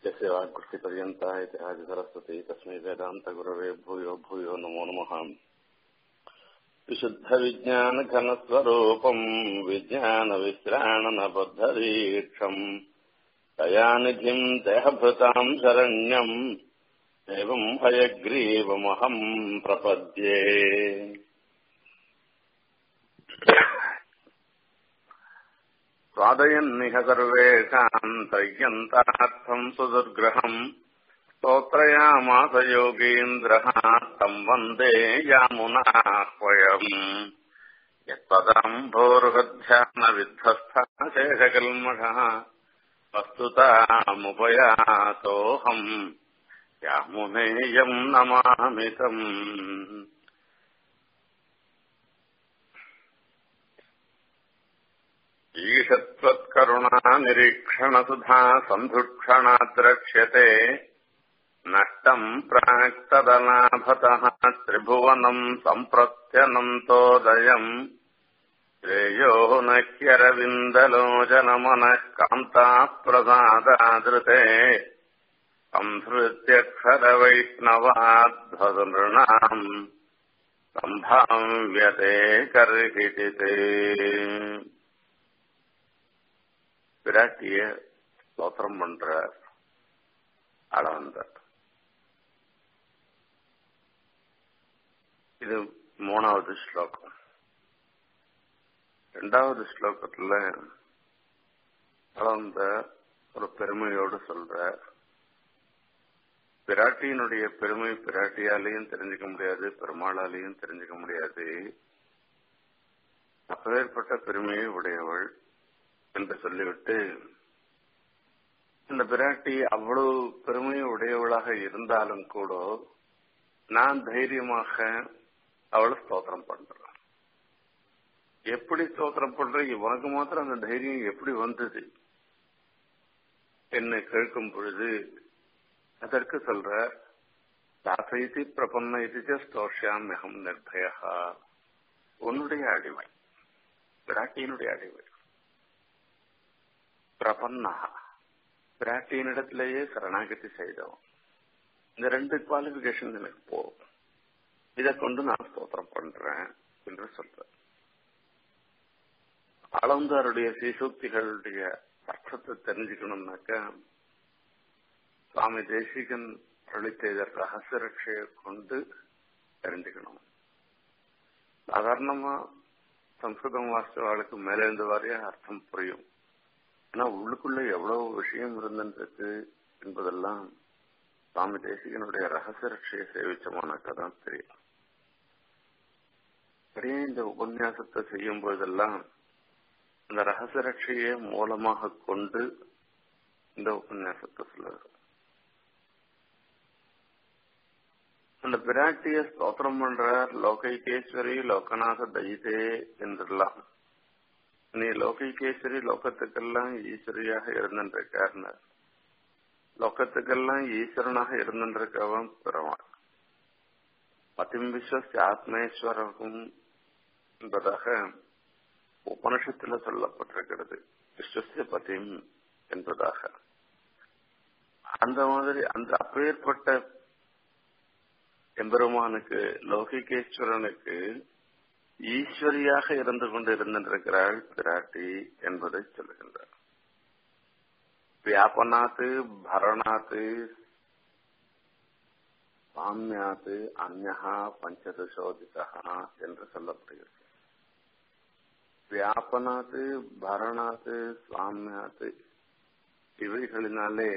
यस्य वाक्कृतिपर्यन्ता इति आदिसरस्वती तस्मै वेदान्तगुरवे भूयो भूयो नमो नमः विशुद्धविज्ञानघनस्वरूपम् विज्ञानविश्राणनबद्धदीक्षम् दयानिधिम् देहभृताम् शरण्यम् एवम् हयग्रीवमहम् प्रपद्ये स्वादयन्निह सर्वेषाम् तय्यन्तार्थम् सुदुर्ग्रहम् स्तोत्रयामास योगीन्द्रः तम् वन्दे यामुनाह्वयम् यत्पदाम्भोर्हध्यानविद्धस्थाशेषकल्मषः वस्तुतामुपयातोऽहम् यामुनेयम् नमामि तम् ईशत्वत्करुणानिरीक्षणसुधा सन्धुक्षणाद्रक्ष्यते नष्टम् प्राक्तदलाभतः त्रिभुवनम् सम्प्रत्यनन्तोदयम् श्रेयो न ह्यरविन्दलोचनमनः कान्ताः प्रसादादृते संहृत्यक्षरवैष्णवाध्वनृणाम् सम्भाव्यते कर्हितिते பிராட்டிய ஸ்தோத்திரம் பண்ற அளவந்தார் இது மூணாவது ஸ்லோகம் ரெண்டாவது ஸ்லோகத்துல அளவந்த ஒரு பெருமையோடு சொல்ற பிராட்டியினுடைய பெருமை பிராட்டியாலையும் தெரிஞ்சுக்க முடியாது பெருமாளாலையும் தெரிஞ்சுக்க முடியாது அப்பேற்பட்ட பெருமையை உடையவள் என்று சொல்லிவிட்டு இந்த பிராட்டி அவ்வளவு பெருமை உடையவளாக இருந்தாலும் கூட நான் தைரியமாக அவளை ஸ்தோத்திரம் பண்றேன் எப்படி ஸ்தோத்திரம் பண்ற இவனுக்கு மாத்திரம் அந்த தைரியம் எப்படி வந்தது என்னை கேட்கும் பொழுது அதற்கு சொல்ற தாசைதி பிரபன்ன இது ஸ்தோஷாம் மிகம் நிர்பயா உன்னுடைய அடிமை பிராட்டியினுடைய அடிமை பிரபன்னா பிராட்டியினிடத்திலேயே சரணாகதி செய்தவன் இந்த ரெண்டு குவாலிபிகேஷன் எனக்கு போகும் இதை கொண்டு நான் ஸ்தோத்திரம் பண்றேன் என்று சொல்றேன் ஆளந்தாருடைய சீசூக்திகளுடைய அர்த்தத்தை தெரிஞ்சுக்கணும்னாக்கா சுவாமி தேசிகன் அளித்த இத ரகசிய ரட்சையை கொண்டு தெரிஞ்சுக்கணும் சாதாரணமா சம்ஸ்கிருதம் வாசிச்சவாளுக்கு மேலேந்து வாரியா அர்த்தம் புரியும் ஆனா உள்ளுக்குள்ள எவ்வளவு விஷயம் இருந்துருக்கு என்பதெல்லாம் சுவாமி தேசிகனுடைய ரகசிய ரட்சையை சேவிச்சோமானாக்கா தான் தெரியும் அப்படியே இந்த உபன்யாசத்தை செய்யும் போதெல்லாம் அந்த ரகசிய ரட்சையை மூலமாக கொண்டு இந்த உபன்யாசத்தை சொல்லுது அந்த பிராட்டிய ஸ்தோத்திரம் பண்றார் லோகைகேஸ்வரி லோகநாத தயிதே என்றெல்லாம் நீ லோகைகேஸ்வரி லோகத்துக்கெல்லாம் ஈஸ்வரியாக இருந்திருக்காருன்னு லோகத்துக்கெல்லாம் ஈஸ்வரனாக இருந்திருக்கவன் பெருமாள் பதிம் விஸ்வஸ் ஆத்மேஸ்வரகும் என்பதாக உபனிஷத்துல சொல்லப்பட்டிருக்கிறது விஸ்வசிய பதிம் என்பதாக அந்த மாதிரி அந்த அப்பேற்பட்ட எம்பெருமானுக்கு லௌகிகேஸ்வரனுக்கு ஈஸ்வரியாக இருந்து கொண்டு இருந்திருக்கிறாள் பிராட்டி என்பதை சொல்லுகின்றார் வியாபனாத்து பரணாத்து சாமியாத்து அந்நகா பஞ்சதசோதிதா என்று சொல்லப்படுகிறது வியாபனாத்து பரணாத்து சுவாமியாத்து இவைகளினாலே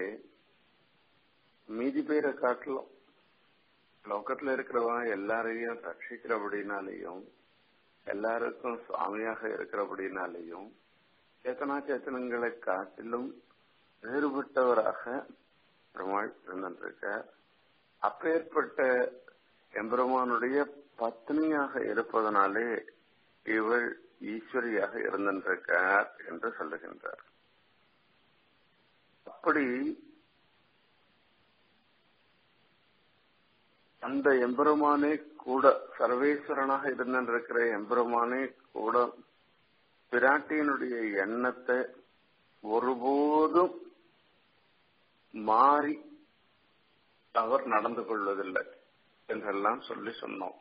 மீதி பேரை காட்டலாம் லோக்கத்துல இருக்கிறவன் எல்லாரையும் ரட்சிக்கிறபடினாலையும் எல்லாருக்கும் சுவாமியாக இருக்கிறபடினாலையும் சேத்தனா சேத்தனங்களை காட்டிலும் வேறுபட்டவராக பெருமாள் இருந்திருக்க அப்பேற்பட்ட எம்பெருமானுடைய பத்னியாக இருப்பதனாலே இவள் ஈஸ்வரியாக இருந்திருக்கார் என்று சொல்லுகின்றார் அப்படி அந்த எம்பெருமானே கூட சர்வேஸ்வரனாக இருந்திருக்கிற எம்பெருமானே கூட பிராட்டியினுடைய எண்ணத்தை ஒருபோதும் மாறி அவர் நடந்து கொள்வதில்லை என்றெல்லாம் சொல்லி சொன்னோம்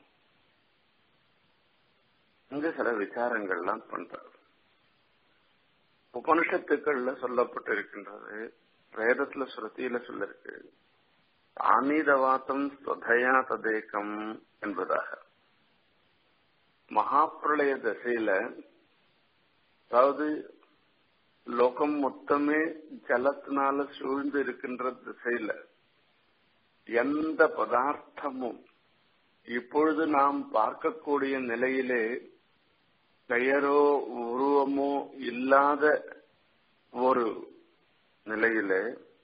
இங்க சில விசாரங்கள்லாம் பண்றார் உபனிஷத்துக்கள்ல சொல்லப்பட்டிருக்கின்றது வேதத்துல ஸ்ருதியில சொல்லிருக்கு ஆனீதவாத்தம் ஸ்வதயா ததேகம் என்பதாக மகாப்பிரளய தசையில அதாவது லோகம் மொத்தமே ஜலத்தினால சூழ்ந்து இருக்கின்ற திசையில எந்த பதார்த்தமும் இப்பொழுது நாம் பார்க்கக்கூடிய நிலையிலே பெயரோ உருவமோ இல்லாத ஒரு நிலையிலே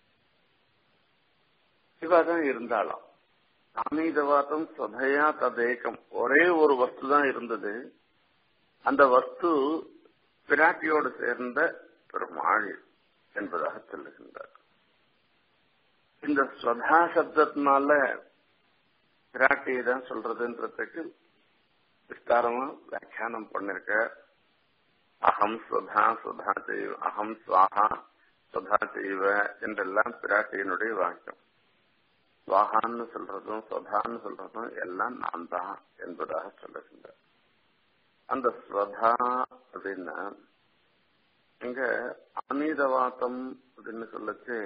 இவாதான் இருந்தாலும் அமீதவாதம் சதையா ததேகம் ஒரே ஒரு வஸ்து தான் இருந்தது அந்த வஸ்து பிராட்டியோடு சேர்ந்த பெருமாள் என்பதாக சொல்லுகின்றார் இந்த ஸ்வதா சப்தத்தினால பிராட்டியை தான் சொல்றதுன்றதுக்கு விஸ்தாரமா வியாக்கியானம் பண்ணிருக்க அகம் ஸ்வதா சுதா செய்வ அகம் சுவாகா சுதா செய்வ என்றெல்லாம் பிராட்டியினுடைய வாக்கியம் சுவாகான்னு சொல்றதும் சுதான்னு சொல்றதும் எல்லாம் நான் தான் என்பதாக சொல்லுகின்ற அந்த ஸ்வதா அப்படின்னா இங்க அநீதவாத்தம் அப்படின்னு சொல்லச்சு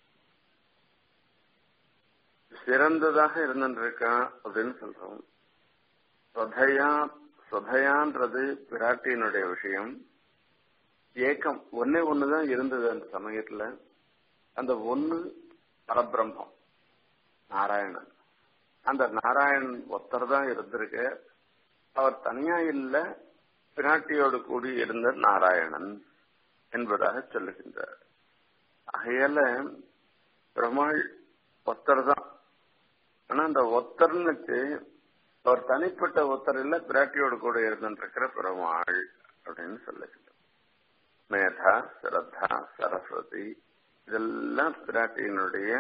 சிறந்ததாக இருந்திருக்கான் அப்படின்னு சொல்றோம் சொதையா சொதையான்றது பிராட்டியினுடைய விஷயம் ஏக்கம் ஒன்னே ஒண்ணுதான் இருந்தது அந்த சமயத்துல அந்த ஒண்ணு பரபிரம்மம் நாராயணன் அந்த நாராயணன் ஒருத்தர் தான் இருந்திருக்கு அவர் தனியா இல்ல பிராட்டியோடு கூடி இருந்த நாராயணன் என்பதாக சொல்லுகின்றார் ஆகையால பெருமாள் ஒத்தர் தான் ஆனா அந்த ஒத்தர்னுக்கு அவர் தனிப்பட்ட ஒத்தர் இல்ல பிராட்டியோடு கூட இருந்திருக்கிற பெருமாள் அப்படின்னு சொல்லுகின்றார் மேதா ஸ்ரத்தா சரஸ்வதி இதெல்லாம் பிராட்டியினுடைய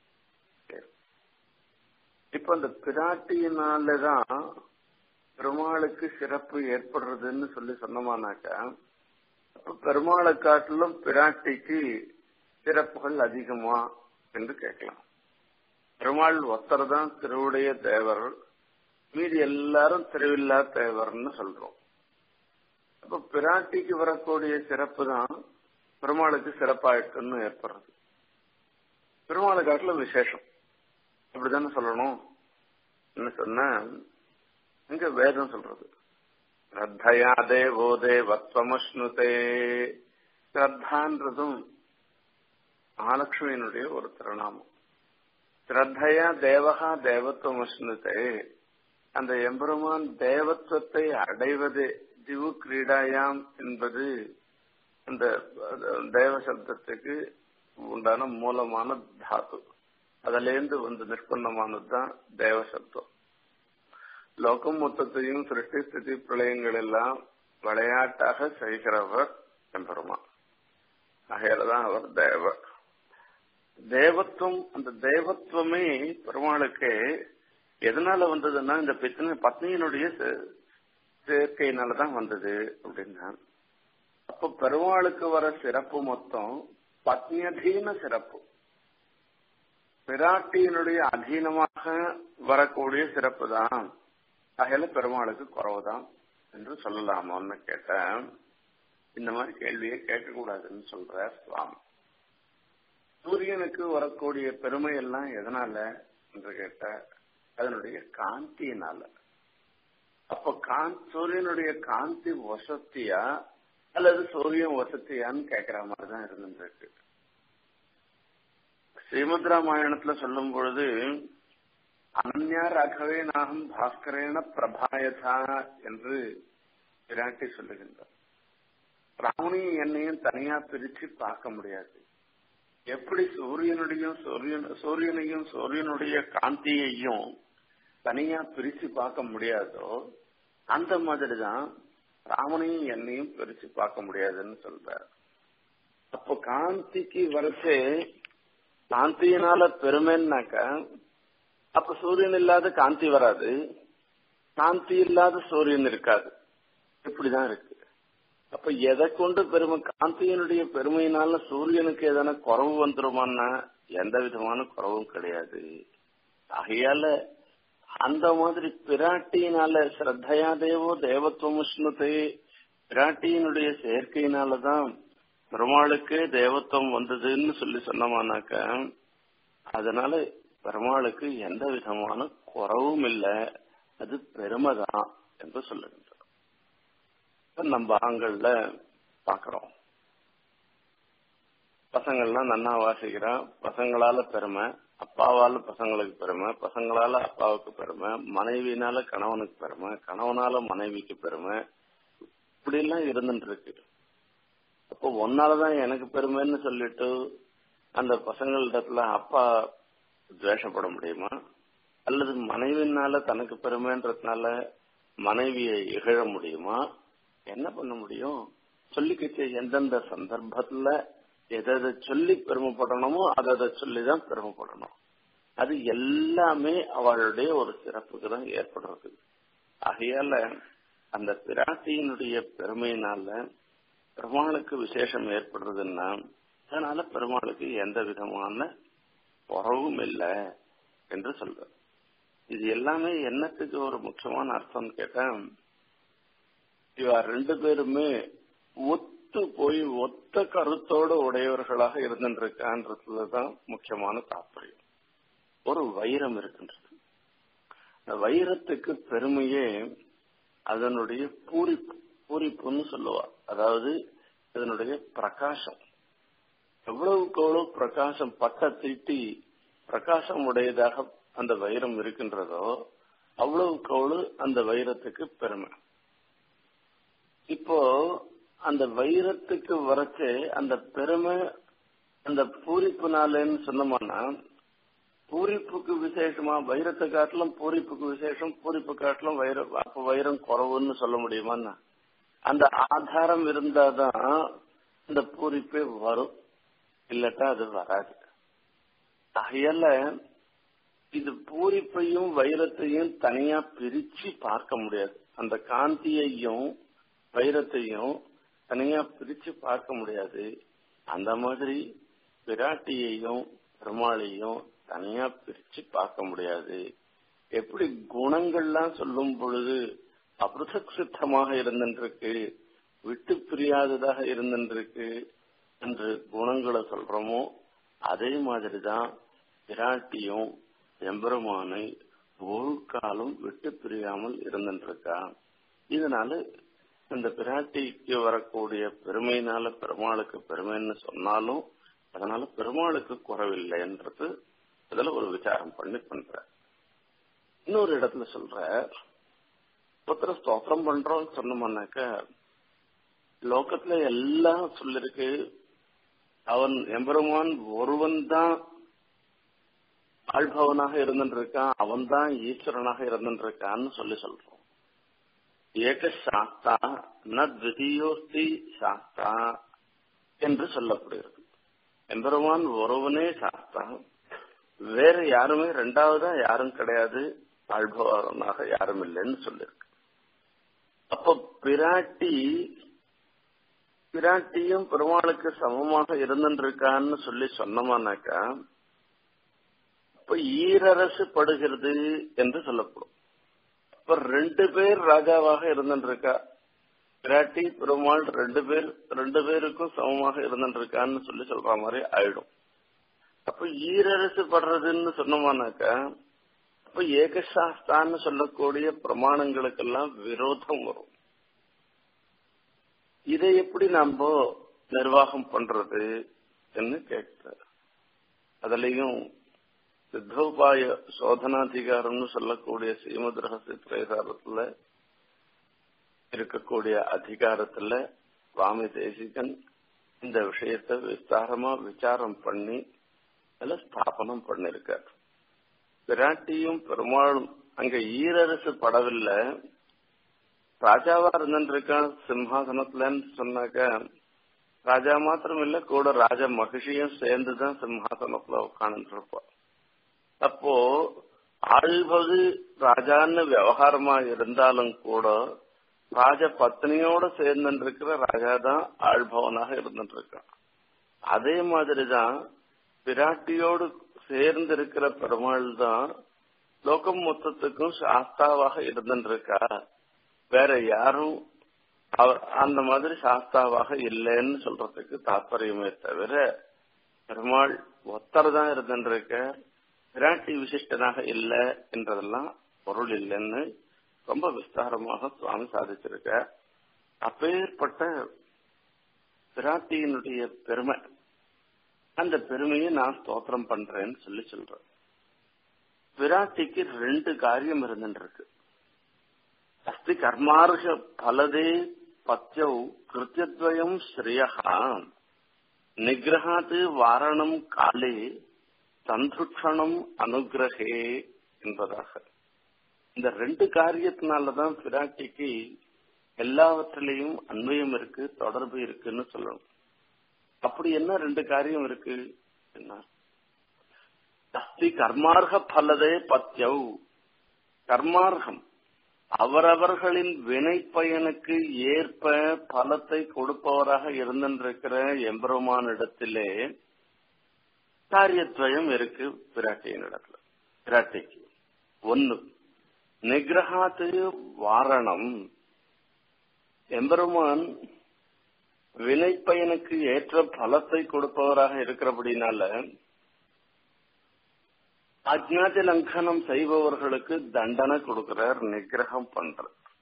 இப்ப அந்த பிராட்டியினாலதான் பெருமாளுக்கு சிறப்பு ஏற்படுறதுன்னு சொல்லி சொன்னோமானாக்கா அப்ப பெருமாளை காட்டிலும் பிராட்டிக்கு சிறப்புகள் அதிகமா என்று கேட்கலாம் பெருமாள் ஒத்தர் தான் திருவுடைய தேவர் மீதி எல்லாரும் திருவில்லா தேவர்னு சொல்றோம் அப்ப பிராட்டிக்கு வரக்கூடிய சிறப்பு தான் பெருமாளுக்கு சிறப்பாயிட்டுன்னு ஏற்படுறது பெருமாளை காட்டிலும் விசேஷம் அப்படித்தானே சொல்லணும் என்ன சொன்ன இங்க வேதம் சொல்றது ஸ்ரத்தையா தேவோ தேவத்வமஸ்னுதே ஸ்ரத்தான்றதும் மகாலட்சுமியினுடைய ஒரு திருநாமம் ஸ்ரத்தையா தேவகா தேவத்துவம் அஸ்னுதே அந்த எம்பெருமான் தேவத்துவத்தை அடைவது திவு கிரீடாயாம் என்பது அந்த தேவ சப்தத்துக்கு உண்டான மூலமான தாத்து அதிலேருந்து வந்து நிஷ்பன்னமானது தான் தேவ சப்தம் லோகம் மொத்தத்தையும் சிருஷ்டி ஸ்திதி பிரளயங்கள் எல்லாம் விளையாட்டாக செய்கிறவர் எம்பெருமான் ஆகையாலதான் அவர் தேவர் தேவத்துவம் அந்த தேவத்துவமே பெருமாளுக்கு எதனால வந்ததுன்னா இந்த பித்தனை பத்னியினுடைய சேர்க்கையினாலதான் வந்தது அப்படின்னா அப்ப பெருமாளுக்கு வர சிறப்பு மொத்தம் பத்னியதீன சிறப்பு பிராட்டியினுடைய அதீனமாக வரக்கூடிய சிறப்பு தான் அகையில பெருமாளுக்கு குறவுதான் என்று சொல்லலாமான்னு கேட்டேன் இந்த மாதிரி கேள்வியை கேட்கக்கூடாதுன்னு சொல்ற சுவாமி சூரியனுக்கு வரக்கூடிய பெருமை எல்லாம் எதனால என்று கேட்ட அதனுடைய காந்தியினால அப்ப காந்த் சூரியனுடைய காந்தி வசத்தியா அல்லது சூரியன் வசத்தியான்னு கேக்குற மாதிரிதான் இருந்துருக்கு ஸ்ரீமத் ராமாயணத்துல சொல்லும் பொழுது அனன்யா ராகவே நாகம் பாஸ்கரேன பிரபாயதா என்று விராட்டி சொல்லுகின்றார் ராவணியும் என்னையும் தனியா பிரிச்சு பார்க்க முடியாது எப்படி சூரியனுடையும் சூரியன் சூரியனையும் சூரியனுடைய காந்தியையும் தனியா பிரிச்சு பார்க்க முடியாதோ அந்த மாதிரிதான் ராவணையும் என்னையும் பிரிச்சு பார்க்க முடியாதுன்னு சொல்றார் அப்போ காந்திக்கு வரிசை காந்தியினால பெருமைன்னாக்கா அப்ப சூரியன் இல்லாத காந்தி வராது காந்தி இல்லாத சூரியன் இருக்காது இப்படிதான் இருக்கு அப்ப எதை கொண்டு பெருமை காந்தியினுடைய பெருமையினால சூரியனுக்கு எதனா குறவு வந்துருமான்னா எந்த விதமான குறவும் கிடையாது ஆகையால அந்த மாதிரி பிராட்டியினால ஸ்ரத்தையா தேவோ தேவத்துவம் உஷ்ணுதே பிராட்டியினுடைய செயற்கையினாலதான் பெருமாளுக்கே தேவத்துவம் வந்ததுன்னு சொல்லி சொன்னோமானாக்க அதனால பெருமாளுக்கு எந்த விதமான குறவும் இல்லை அது பெருமைதான் என்று சொல்லுகின்றோம் நம்ம ஆண்கள்ல பாக்குறோம் பசங்கள்லாம் நன்னா வாசிக்கிறான் பசங்களால பெருமை அப்பாவால பசங்களுக்கு பெருமை பசங்களால அப்பாவுக்கு பெருமை மனைவினால கணவனுக்கு பெருமை கணவனால மனைவிக்கு பெருமை இப்படி எல்லாம் இருந்துட்டு இருக்கு அப்போ ஒன்னாலதான் எனக்கு பெருமைன்னு சொல்லிட்டு அந்த பசங்களிடத்துல அப்பா துவேஷப்பட முடியுமா அல்லது மனைவினால தனக்கு பெருமைன்றதுனால மனைவியை இகழ முடியுமா என்ன பண்ண முடியும் சொல்லிக்கிச்சு எந்தெந்த சந்தர்ப்பத்துல எதை சொல்லி பெருமைப்படணுமோ அதை அதை சொல்லிதான் பெருமைப்படணும் அது எல்லாமே அவளுடைய ஒரு சிறப்புக்கு தான் ஏற்படுறது ஆகையால அந்த பிராட்டியினுடைய பெருமையினால பெருமாளுக்கு விசேஷம் ஏற்படுறதுன்னா அதனால பெருமாளுக்கு எந்த விதமான குறவும் இல்லை என்று சொல்ற இது எல்லாமே என்னத்துக்கு ஒரு முக்கியமான அர்த்தம் கேட்டா இவ ரெண்டு பேருமே ஒத்து போய் ஒத்த கருத்தோடு உடையவர்களாக இருந்துருக்கான்றதுலதான் முக்கியமான தாற்பயம் ஒரு வைரம் இருக்கின்றது அந்த வைரத்துக்கு பெருமையே அதனுடைய பூரிப்பு பூரிப்புன்னு சொல்லுவா அதாவது இதனுடைய பிரகாசம் எவ்வளவுக்கு எவ்வளவு பிரகாசம் பட்ட தீட்டி பிரகாசம் உடையதாக அந்த வைரம் இருக்கின்றதோ அவ்வளவுக்கு அவ்வளவு அந்த வைரத்துக்கு பெருமை இப்போ அந்த வைரத்துக்கு வரச்சு அந்த பெருமை அந்த பூரிப்புனாலேன்னு சொன்னோம்னா பூரிப்புக்கு விசேஷமா வைரத்தை காட்டிலும் பூரிப்புக்கு விசேஷம் பூரிப்பு காட்டிலும் வைரம் அப்ப வைரம் குறவுன்னு சொல்ல முடியுமான்னா அந்த ஆதாரம் இருந்தாதான் அந்த பூரிப்பே வரும் இல்லட்டா அது வராது ஆகையால இது பூரிப்பையும் வைரத்தையும் தனியா பிரிச்சு பார்க்க முடியாது அந்த காந்தியையும் வைரத்தையும் தனியா பிரிச்சு பார்க்க முடியாது அந்த மாதிரி பிராட்டியையும் பெருமாளையும் தனியா பிரிச்சு பார்க்க முடியாது எப்படி குணங்கள்லாம் சொல்லும் பொழுது அபிருதக் சித்தமாக இருந்துருக்கு விட்டு பிரியாததாக இருந்துருக்கு என்று குணங்களை சொல்றோமோ அதே மாதிரிதான் பிராட்டியும் எம்பெருமானை ஒரு காலம் விட்டு பிரியாமல் இருந்துருக்கா இதனால இந்த பிராட்டிக்கு வரக்கூடிய பெருமையினால பெருமாளுக்கு பெருமைன்னு சொன்னாலும் அதனால பெருமாளுக்கு குறவில்லைன்றது இதுல ஒரு விசாரம் பண்ணி பண்ற இன்னொரு இடத்துல சொல்ற ஒருத்தர ஸ்தோத்திரம் பண்றோம்னு சொன்னோம்னாக்க லோகத்துல எல்லாம் சொல்லிருக்கு அவன் எம்பெருமான் ஒருவன் தான் ஆள்பவனாக இருந்துருக்கான் அவன் தான் ஈஸ்வரனாக இருந்துருக்கான்னு சொல்லி சொல்றோம் ஏக சாஸ்தா ந திவிதீயோஸ்தி சாஸ்தா என்று சொல்லப்படுகிறது எம்பெருமான் ஒருவனே சாஸ்தா வேற யாருமே ரெண்டாவதா யாரும் கிடையாது ஆள்பவனாக யாரும் இல்லைன்னு சொல்லிருக்கு அப்ப பிராட்டி பிராட்டியும் பெருமாளுக்கு சமமாக இருந்துருக்கான்னு சொல்லி சொன்னோமானாக்கா அப்ப ஈரரசு படுகிறது என்று சொல்லப்படும் அப்ப ரெண்டு பேர் ராஜாவாக இருந்துருக்கா பிராட்டி பெருமாள் ரெண்டு பேர் ரெண்டு பேருக்கும் சமமாக இருந்துருக்கான்னு சொல்லி சொல்ற மாதிரி ஆயிடும் அப்ப ஈரரசு படுறதுன்னு சொன்னோமானாக்கா அப்ப ஏகசாஸ்தான்னு சொல்லக்கூடிய பிரமாணங்களுக்கெல்லாம் விரோதம் வரும் இதை எப்படி நாம நிர்வாகம் பண்றது என்று கேட்கிறார் அதுலயும் சித்தோபாய சோதனாதிகாரம்னு சொல்லக்கூடிய ஸ்ரீமத் ரகசிய திரைசாரத்துல இருக்கக்கூடிய அதிகாரத்துல சுவாமி தேசிகன் இந்த விஷயத்தை விஸ்தாரமா விசாரம் பண்ணி அதுல ஸ்தாபனம் பண்ணிருக்கார் பிராட்டியும் பெருமாளும் அங்க ஈரரசு படவில்லை ராஜாவா இருந்துருக்கான் சிம்ஹாசனத்துலன்னு சொன்னாக்க ராஜா மாத்திரம் இல்ல கூட ராஜ மகிழ்ச்சியும் சேர்ந்துதான் சிம்ஹாசனத்துல உட்காந்துட்டு இருப்பான் அப்போ ஆள்வது ராஜான்னு விவகாரமா இருந்தாலும் கூட ராஜ பத்னியோட சேர்ந்துட்டு இருக்கிற ராஜா தான் ஆள்பவனாக இருந்துட்டு இருக்கான் அதே மாதிரிதான் பிராட்டியோடு சேர்ந்து இருக்கிற பெருமாள் தான் லோகம் மொத்தத்துக்கும் சாஸ்தாவாக இருந்துருக்கா வேற யாரும் அவர் அந்த மாதிரி சாஸ்தாவாக இல்லைன்னு சொல்றதுக்கு தாற்பயமே தவிர பெருமாள் ஒத்தர் தான் இருந்துருக்க பிராட்டி விசிஷ்டனாக இல்லை என்றதெல்லாம் பொருள் இல்லைன்னு ரொம்ப விஸ்தாரமாக சுவாமி சாதிச்சிருக்க அப்பேற்பட்ட பிராட்டியினுடைய பெருமை அந்த பெருமையை நான் ஸ்தோத்திரம் பண்றேன்னு சொல்லி சொல்றேன் விராட்டிக்கு ரெண்டு காரியம் இருந்துருக்கு அஸ்தி கர்மார்க பலதே பத்தியௌ கிருத்தியத்வயம் ஸ்ரேயா நிகிரகாத்து வாரணம் காலே சந்துட்சணம் அனுகிரகே என்பதாக இந்த ரெண்டு காரியத்தினாலதான் பிராட்டிக்கு எல்லாவற்றிலையும் அன்வயம் இருக்கு தொடர்பு இருக்குன்னு சொல்லணும் அப்படி என்ன ரெண்டு காரியம் இருக்கு என்ன அஸ்தி கர்மார்க பலதே பத்தியவ் கர்மார்கம் அவரவர்களின் வினை பயனுக்கு ஏற்ப பலத்தை கொடுப்பவராக இருந்திருக்கிற எம்பெருமானிடத்திலே காரியத்வயம் இருக்கு பிராட்டியின் இடத்துல பிராட்டிக்கு ஒன்னு நிகிரகாத்து வாரணம் எம்பெருமான் வினை பயனுக்கு ஏற்ற பலத்தை கொடுப்பவராக இருக்கிறபடினால அஜ்ஞாதி லங்கனம் செய்பவர்களுக்கு தண்டனை கொடுக்கிறார் நிகிரகம் பண்ற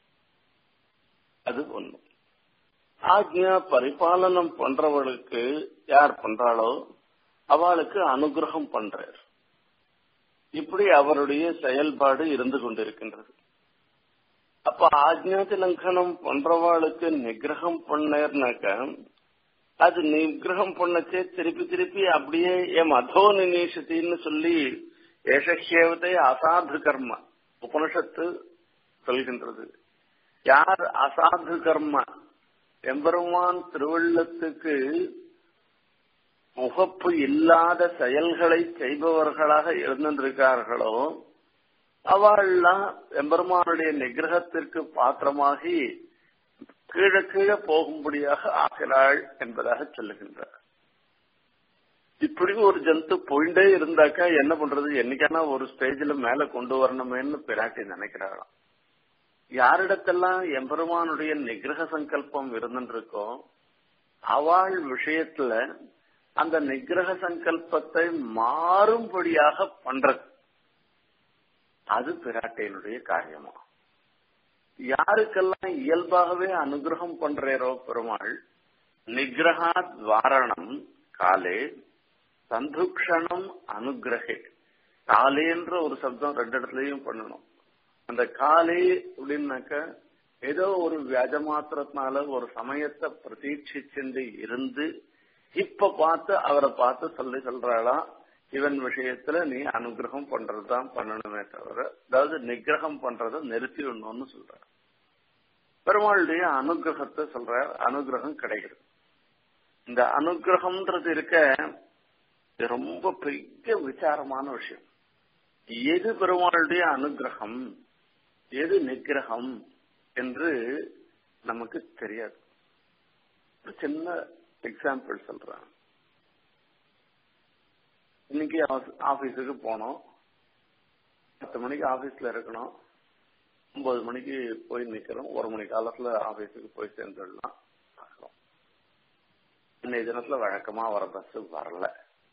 அது ஒண்ணு ஆக்ஞா பரிபாலனம் பண்றவளுக்கு யார் பண்றாளோ அவளுக்கு அனுகிரகம் பண்றார் இப்படி அவருடைய செயல்பாடு இருந்து கொண்டிருக்கின்றது அப்ப ஆஜ்ஞாதி லங்கனம் பண்றவாளுக்கு நிகிரகம் பண்ணேர்னாக்க அது நிகிரகம் பண்ணச்சே திருப்பி திருப்பி அப்படியே என் அதோ நிநேஷத்தின்னு சொல்லி ஏஷேவத்தை அசாது கர்ம உபனிஷத்து சொல்கின்றது யார் அசாது கர்ம எம்பெருமான் திருவள்ளத்துக்கு முகப்பு இல்லாத செயல்களை செய்பவர்களாக இருந்திருக்கார்களோ அவள்லாம் எம்பெருமானுடைய நிகிரகத்திற்கு பாத்திரமாகி கீழே கீழே போகும்படியாக ஆகிறாள் என்பதாக சொல்லுகின்றார் இப்படி ஒரு ஜந்து போயிட்டே இருந்தாக்கா என்ன பண்றது என்னைக்கானா ஒரு ஸ்டேஜ்ல மேல கொண்டு வரணுமேன்னு பிராட்டி நினைக்கிறாளாம் யாரிடத்தெல்லாம் எம்பெருமானுடைய நிகிரக சங்கல்பம் இருந்துருக்கோ அவள் விஷயத்துல அந்த நிகிரக சங்கல்பத்தை மாறும்படியாக பண்றது அது பிராட்டியினுடைய காரியமா யாருக்கெல்லாம் இயல்பாகவே அனுகிரகம் பண்றேரோ பெருமாள் நிகிரகா வாரணம் காலே சந்துக்ஷணம் அனுகிரகே காலேன்ற ஒரு சப்தம் ரெண்டு இடத்துலயும் பண்ணணும் அந்த காலே அப்படின்னாக்க ஏதோ ஒரு வியாஜ மாத்திரத்தினால ஒரு சமயத்தை பிரதீட்சிச்சுண்டு இருந்து இப்ப பார்த்து அவரை பார்த்து சொல்லி சொல்றாளாம் இவன் விஷயத்துல நீ அனுகிரகம் பண்றதுதான் பண்ணணுமே தவிர அதாவது நிகிரகம் பண்றத நிறுத்தி விடணும்னு சொல்ற பெருமாளுடைய அனுகிரகத்தை சொல்ற அனுகிரகம் கிடைக்கிறது இந்த அனுகிரகம்ன்றது இருக்க இது ரொம்ப பெரிய விசாரமான விஷயம் எது பெருமாளுடைய அனுகிரகம் எது நிகிரகம் என்று நமக்கு தெரியாது ஒரு சின்ன எக்ஸாம்பிள் சொல்றேன் இன்னைக்கு ஆபீஸுக்கு போனோம் பத்து மணிக்கு ஆபீஸ்ல இருக்கணும் ஒன்பது மணிக்கு போய் நிக்கிறோம் ஒரு மணி காலத்துல ஆபீஸுக்கு போய் சேர்ந்துடலாம் இன்னைய தினத்துல வழக்கமா வர பஸ் வரல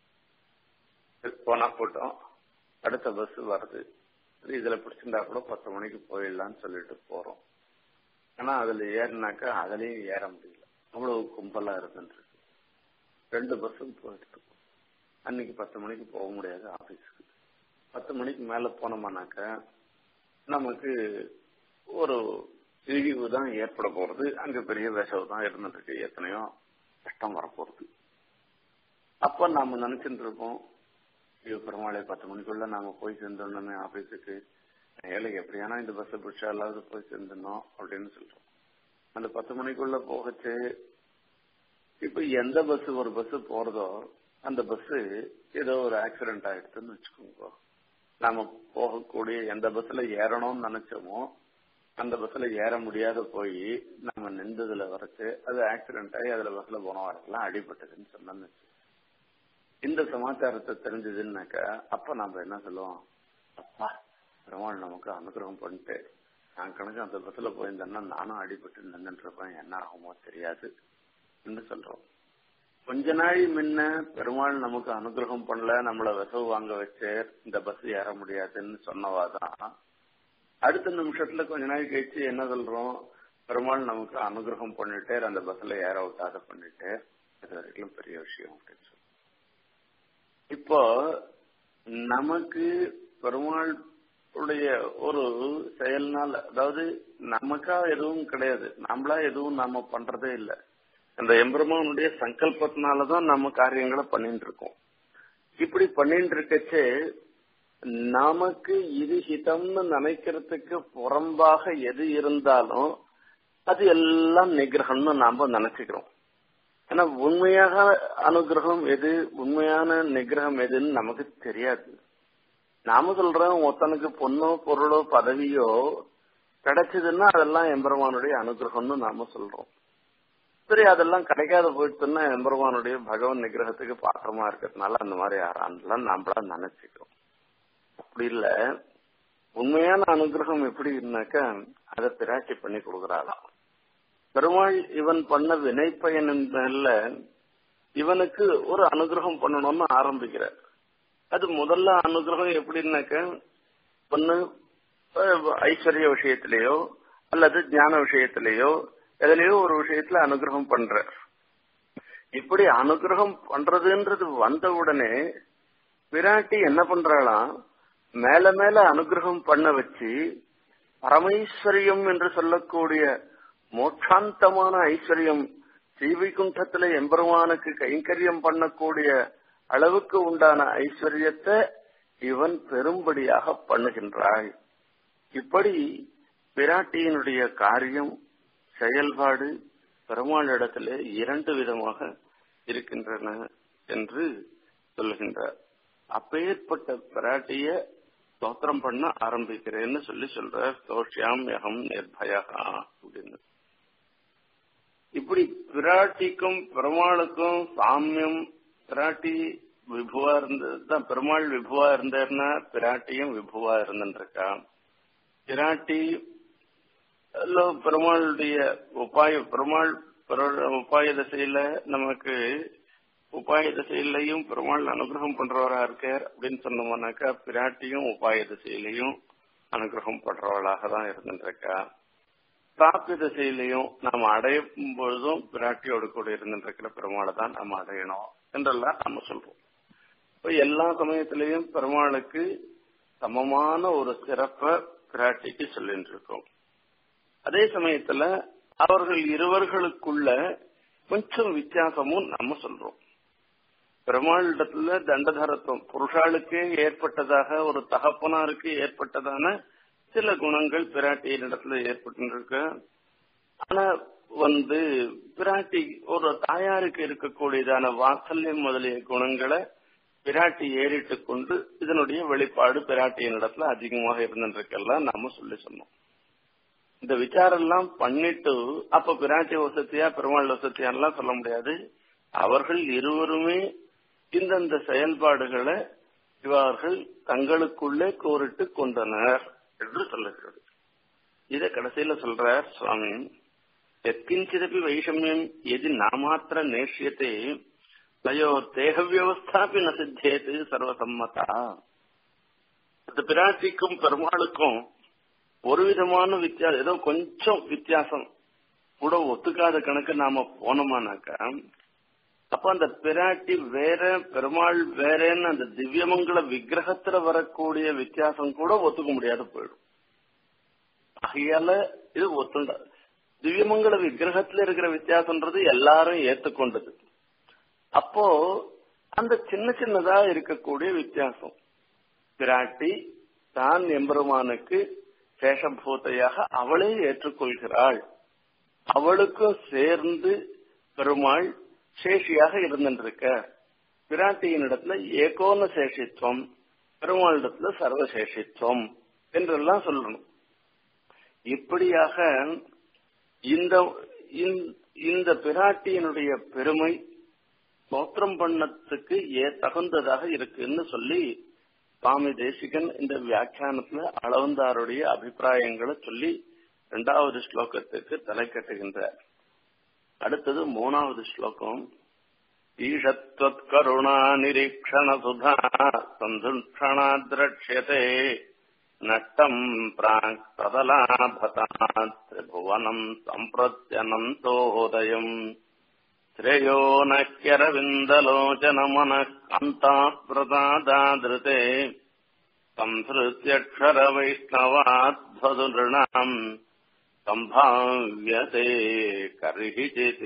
போனா போட்டோம் அடுத்த பஸ் வருது இதுல பிடிச்சிருந்தா கூட பத்து மணிக்கு போயிடலாம்னு சொல்லிட்டு போறோம் ஆனா அதுல ஏறினாக்கா அதுலயும் ஏற முடியல அவ்வளவு கும்பலா இருந்துருக்கு ரெண்டு பஸ்ஸும் போயிட்டு அன்னைக்கு பத்து மணிக்கு போக முடியாது ஆபீஸ்க்கு பத்து மணிக்கு மேல போனோம்னாக்க நமக்கு ஒரு இழிவு தான் ஏற்பட போறது அங்க பெரிய விஷவு தான் இருந்துட்டு இருக்கு எத்தனையோ கஷ்டம் வரப்போறது அப்ப நாம நினைச்சிட்டு இருப்போம் ஐயோ பெருமாளை பத்து மணிக்குள்ள நாம போய் சேர்ந்துடணுமே ஆபீஸுக்கு ஏழைக்கு எப்படியானா இந்த பஸ் பிடிச்சாலாவது போய் சேர்ந்துடணும் அப்படின்னு சொல்றோம் அந்த பத்து மணிக்குள்ள போகச்சு இப்ப எந்த பஸ் ஒரு பஸ் போறதோ அந்த பஸ் ஏதோ ஒரு ஆக்சிடென்ட் ஆயிடுச்சுன்னு வச்சுக்கோங்க நாம போகக்கூடிய எந்த பஸ்ல ஏறணும்னு நினைச்சோமோ அந்த பஸ்ல ஏற முடியாத போய் நம்ம நின்றதுல வரைச்சு அது ஆக்சிடென்ட் ஆகி அதுல பஸ்ல போன வரலாம் அடிபட்டதுன்னு சொன்னோம்னு இந்த சமாச்சாரத்தை தெரிஞ்சதுன்னாக்கா அப்ப நாம என்ன சொல்லுவோம் அப்பா பெருமாள் நமக்கு அனுகிரகம் பண்ணிட்டு நான் கணக்கு அந்த பஸ்ல போயிருந்தேன்னா நானும் அடிபட்டு நின்றுட்டு இருப்பேன் என்ன ஆகுமோ தெரியாது என்று சொல்றோம் கொஞ்ச நாள் முன்ன பெருமாள் நமக்கு அனுகிரகம் பண்ணல நம்மள விசவு வாங்க வச்சு இந்த பஸ் ஏற முடியாதுன்னு சொன்னவாதான் அடுத்த நிமிஷத்துல கொஞ்ச நாள் கழிச்சு என்ன சொல்றோம் பெருமாள் நமக்கு அனுகிரகம் பண்ணிட்டு அந்த பஸ்ல ஏற விட்டாத பண்ணிட்டு அது வரைக்கும் பெரிய விஷயம் அப்படின்னு சொல்லி இப்போ நமக்கு பெருமாள் உடைய ஒரு செயல்னால அதாவது நமக்கா எதுவும் கிடையாது நம்மளா எதுவும் நாம பண்றதே இல்லை அந்த எம்பெருமானுடைய சங்கல்பத்தினாலதான் நம்ம காரியங்களை பண்ணிட்டு இருக்கோம் இப்படி பண்ணிட்டு இருக்கச்சே நமக்கு இது ஹிதம்னு நினைக்கிறதுக்கு புறம்பாக எது இருந்தாலும் அது எல்லாம் நிகிரகம்னு நாம நினைச்சுக்கிறோம் ஆனா உண்மையாக அனுகிரகம் எது உண்மையான நிகிரகம் எதுன்னு நமக்கு தெரியாது நாம சொல்றோம் ஒருத்தனுக்கு பொண்ணோ பொருளோ பதவியோ கிடைச்சதுன்னா அதெல்லாம் எம்பெருமானுடைய அனுகிரகம்னு நாம சொல்றோம் சரி அதெல்லாம் கிடைக்காத போயிடுச்சுன்னா எம்பெருமானுடைய பகவான் நிகிரகத்துக்கு பாத்திரமா இருக்கிறதுனால அந்த மாதிரி யாரான்லாம் நம்மளா நினைச்சுக்கிறோம் அப்படி இல்ல உண்மையான அனுகிரகம் எப்படி இருந்தாக்கா அதை பிராட்சி பண்ணி கொடுக்குறாளாம் பெருமாள் இவன் பண்ண வினை பயனில் இவனுக்கு ஒரு அனுகிரகம் பண்ணணும்னு ஆரம்பிக்கிறார் அது முதல்ல அனுகிரகம் எப்படின்னாக்க ஒன்னு ஐஸ்வர்ய விஷயத்திலேயோ அல்லது ஞான விஷயத்திலேயோ எதுலயோ ஒரு விஷயத்துல அனுகிரகம் பண்ற இப்படி அனுகிரகம் பண்றதுன்றது வந்த உடனே விராட்டி என்ன பண்றாளாம் மேல மேல அனுகிரகம் பண்ண வச்சு பரமேஸ்வரியம் என்று சொல்லக்கூடிய மோட்சாந்தமான ஐஸ்வர்யம் ஸ்ரீவைகுண்டத்துல எம்பெருமானுக்கு கைங்கரியம் பண்ணக்கூடிய அளவுக்கு உண்டான ஐஸ்வர்யத்தை இவன் பெரும்படியாக பண்ணுகின்றாய் இப்படி பிராட்டியினுடைய காரியம் செயல்பாடு பெருமாளிடத்திலே இரண்டு விதமாக இருக்கின்றன என்று சொல்லுகின்றார் அப்பேற்பட்ட பிராட்டிய ஸ்தோத்திரம் பண்ண ஆரம்பிக்கிறேன்னு சொல்லி சொல்ற சோஷியாம் யகம் நிர்பயா அப்படின்னு இப்படி பிராட்டிக்கும் பெருமாளுக்கும் சாமியம் பிராட்டி விபுவா இருந்ததுதான் பெருமாள் விபுவா இருந்தாருன்னா பிராட்டியும் விபுவா இருந்துருக்கா பிராட்டி பெருமாளுடைய உபாய பெருமாள் உபாய திசையில நமக்கு உபாய திசையிலையும் பெருமாள் அனுகிரகம் பண்றவரா இருக்கார் அப்படின்னு சொன்னோம்னாக்கா பிராட்டியும் உபாய திசையிலையும் அனுகிரகம் பண்றவளாக தான் இருந்துருக்கா பிராப்தி திசையிலையும் நாம் அடையும் பொழுதும் பிராட்டியோடு கூட இருந்துருக்கிற பெருமாளை தான் நாம் அடையணும் என்றெல்லாம் நம்ம சொல்றோம் இப்போ எல்லா சமயத்திலையும் பெருமாளுக்கு சமமான ஒரு சிறப்பை பிராட்டிக்கு சொல்லிட்டு இருக்கோம் அதே சமயத்துல அவர்கள் இருவர்களுக்குள்ள கொஞ்சம் வித்தியாசமும் நம்ம சொல்றோம் பெருமாளிடத்துல தண்டதரத்துவம் புருஷாளுக்கே ஏற்பட்டதாக ஒரு தகப்பனாருக்கு ஏற்பட்டதான சில குணங்கள் பிராட்டியினிடத்துல ஏற்பட்டு ஆனா வந்து பிராட்டி ஒரு தாயாருக்கு இருக்கக்கூடியதான வாத்சல்யம் முதலிய குணங்களை பிராட்டி ஏறிட்டு கொண்டு இதனுடைய வெளிப்பாடு பிராட்டியினிடத்துல அதிகமாக இருந்துருக்கெல்லாம் நாம சொல்லி சொன்னோம் இந்த விசாரம் எல்லாம் பண்ணிட்டு அப்ப பிராட்டி வசதியா பெருமாள் வசதியான்லாம் சொல்ல முடியாது அவர்கள் இருவருமே இந்தந்த செயல்பாடுகளை இவர்கள் தங்களுக்குள்ளே கோரிட்டு கொண்டனர் என்று சொல்லுகிறது இத கடைசியில சொல்றார் சுவாமி எத்கிஞ்சிதபி வைஷமியம் எது நாமாத்திர நேஷ்யத்தை தயோ தேக வியவஸ்தாபி ந சித்தேது சர்வசம்மதா அந்த பிராட்டிக்கும் பெருமாளுக்கும் ஒரு விதமான வித்தியாசம் ஏதோ கொஞ்சம் வித்தியாசம் கூட ஒத்துக்காத கணக்கு நாம போனோமானாக்கா அப்ப அந்த பிராட்டி வேற பெருமாள் வேறன்னு அந்த திவ்யமங்கல விக்கிரகத்துல வரக்கூடிய வித்தியாசம் கூட ஒத்துக்க முடியாது போயிடும் ஆகையால இது ஒத்துண்ட திவ்யமங்கல விக்கிரகத்துல இருக்கிற வித்தியாசம்ன்றது எல்லாரும் ஏத்துக்கொண்டது அப்போ அந்த சின்ன சின்னதா இருக்கக்கூடிய வித்தியாசம் பிராட்டி தான் எம்பெருமானுக்கு சேஷபூத்தையாக அவளே ஏற்றுக்கொள்கிறாள் அவளுக்கும் சேர்ந்து பெருமாள் சேஷியாக இருந்திருக்க பிராட்டியினிடத்துல ஏகோன சேஷித்துவம் பெருமாளிடத்துல சர்வசேஷித்துவம் என்றெல்லாம் சொல்லணும் இப்படியாக இந்த இந்த பிராட்டியினுடைய பெருமை ஸ்தோத்திரம் பண்ணத்துக்கு ஏ தகுந்ததாக இருக்குன்னு சொல்லி சுவாமி தேசிகன் இந்த வியாக்கியானத்துல அளவந்தாருடைய அபிப்பிராயங்களை சொல்லி இரண்டாவது ஸ்லோகத்துக்கு தலை கட்டுகின்றார் அடுத்தது மூணாவது ஸ்லோகம் ஈஷத்வத் கருணா நிரீக்ஷண சுதா சந்துஷணா திரட்சியதே நட்டம் பிராக் ததலாபதாத் திரிபுவனம் சம்பிரத்யனந்தோதயம் श्रेयो नह्यरविन्दलोचनमनः कान्ताप्रसादादृते संसृत्यक्षरवैष्णवाध्वदुनृणाम् सम्भाव्यते கரிஹிச்சித்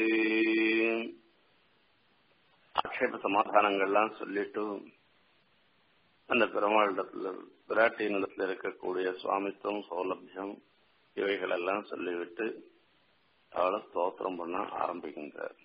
ஆட்சேப சமாதானங்கள்லாம் சொல்லிட்டு அந்த பெருமாளிடத்துல பிராட்டியினிடத்துல இருக்கக்கூடிய சுவாமித்துவம் சௌலபியம் இவைகள் எல்லாம் சொல்லிவிட்டு அவளை ஸ்தோத்திரம் பண்ண ஆரம்பிக்கின்றார்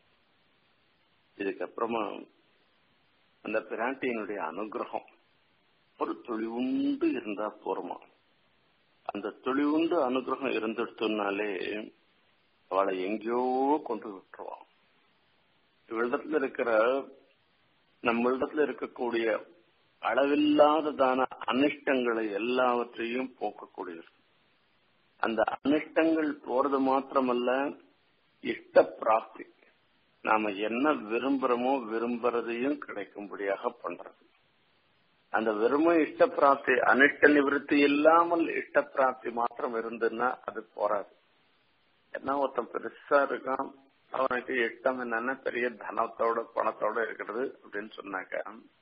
இதுக்கப்புறமா அந்த பிராட்டியினுடைய அனுகிரகம் ஒரு துளிவுண்டு இருந்தா போருமா அந்த துளிவுண்டு அனுகிரகம் இருந்துடுத்துனாலே அவளை எங்கேயோ கொண்டு விட்டுருவான் இவ்விடத்துல இருக்கிற நம்மளிடத்துல இருக்கக்கூடிய அளவில்லாததான அனிஷ்டங்களை எல்லாவற்றையும் போக்கக்கூடியது அந்த அனிஷ்டங்கள் போறது மாத்திரமல்ல இஷ்ட பிராப்தி நாம என்ன விரும்புறோமோ விரும்புறதையும் கிடைக்கும்படியாக பண்றது அந்த வெறுமை இஷ்ட பிராப்தி அனிஷ்ட நிவர்த்தி இல்லாமல் இஷ்ட பிராப்தி மாத்திரம் இருந்ததுன்னா அது போராது என்ன ஒருத்தன் பெருசா இருக்கான் அவனுக்கு இஷ்டம் என்னன்னா பெரிய தனத்தோட பணத்தோட இருக்கிறது அப்படின்னு சொன்னாக்க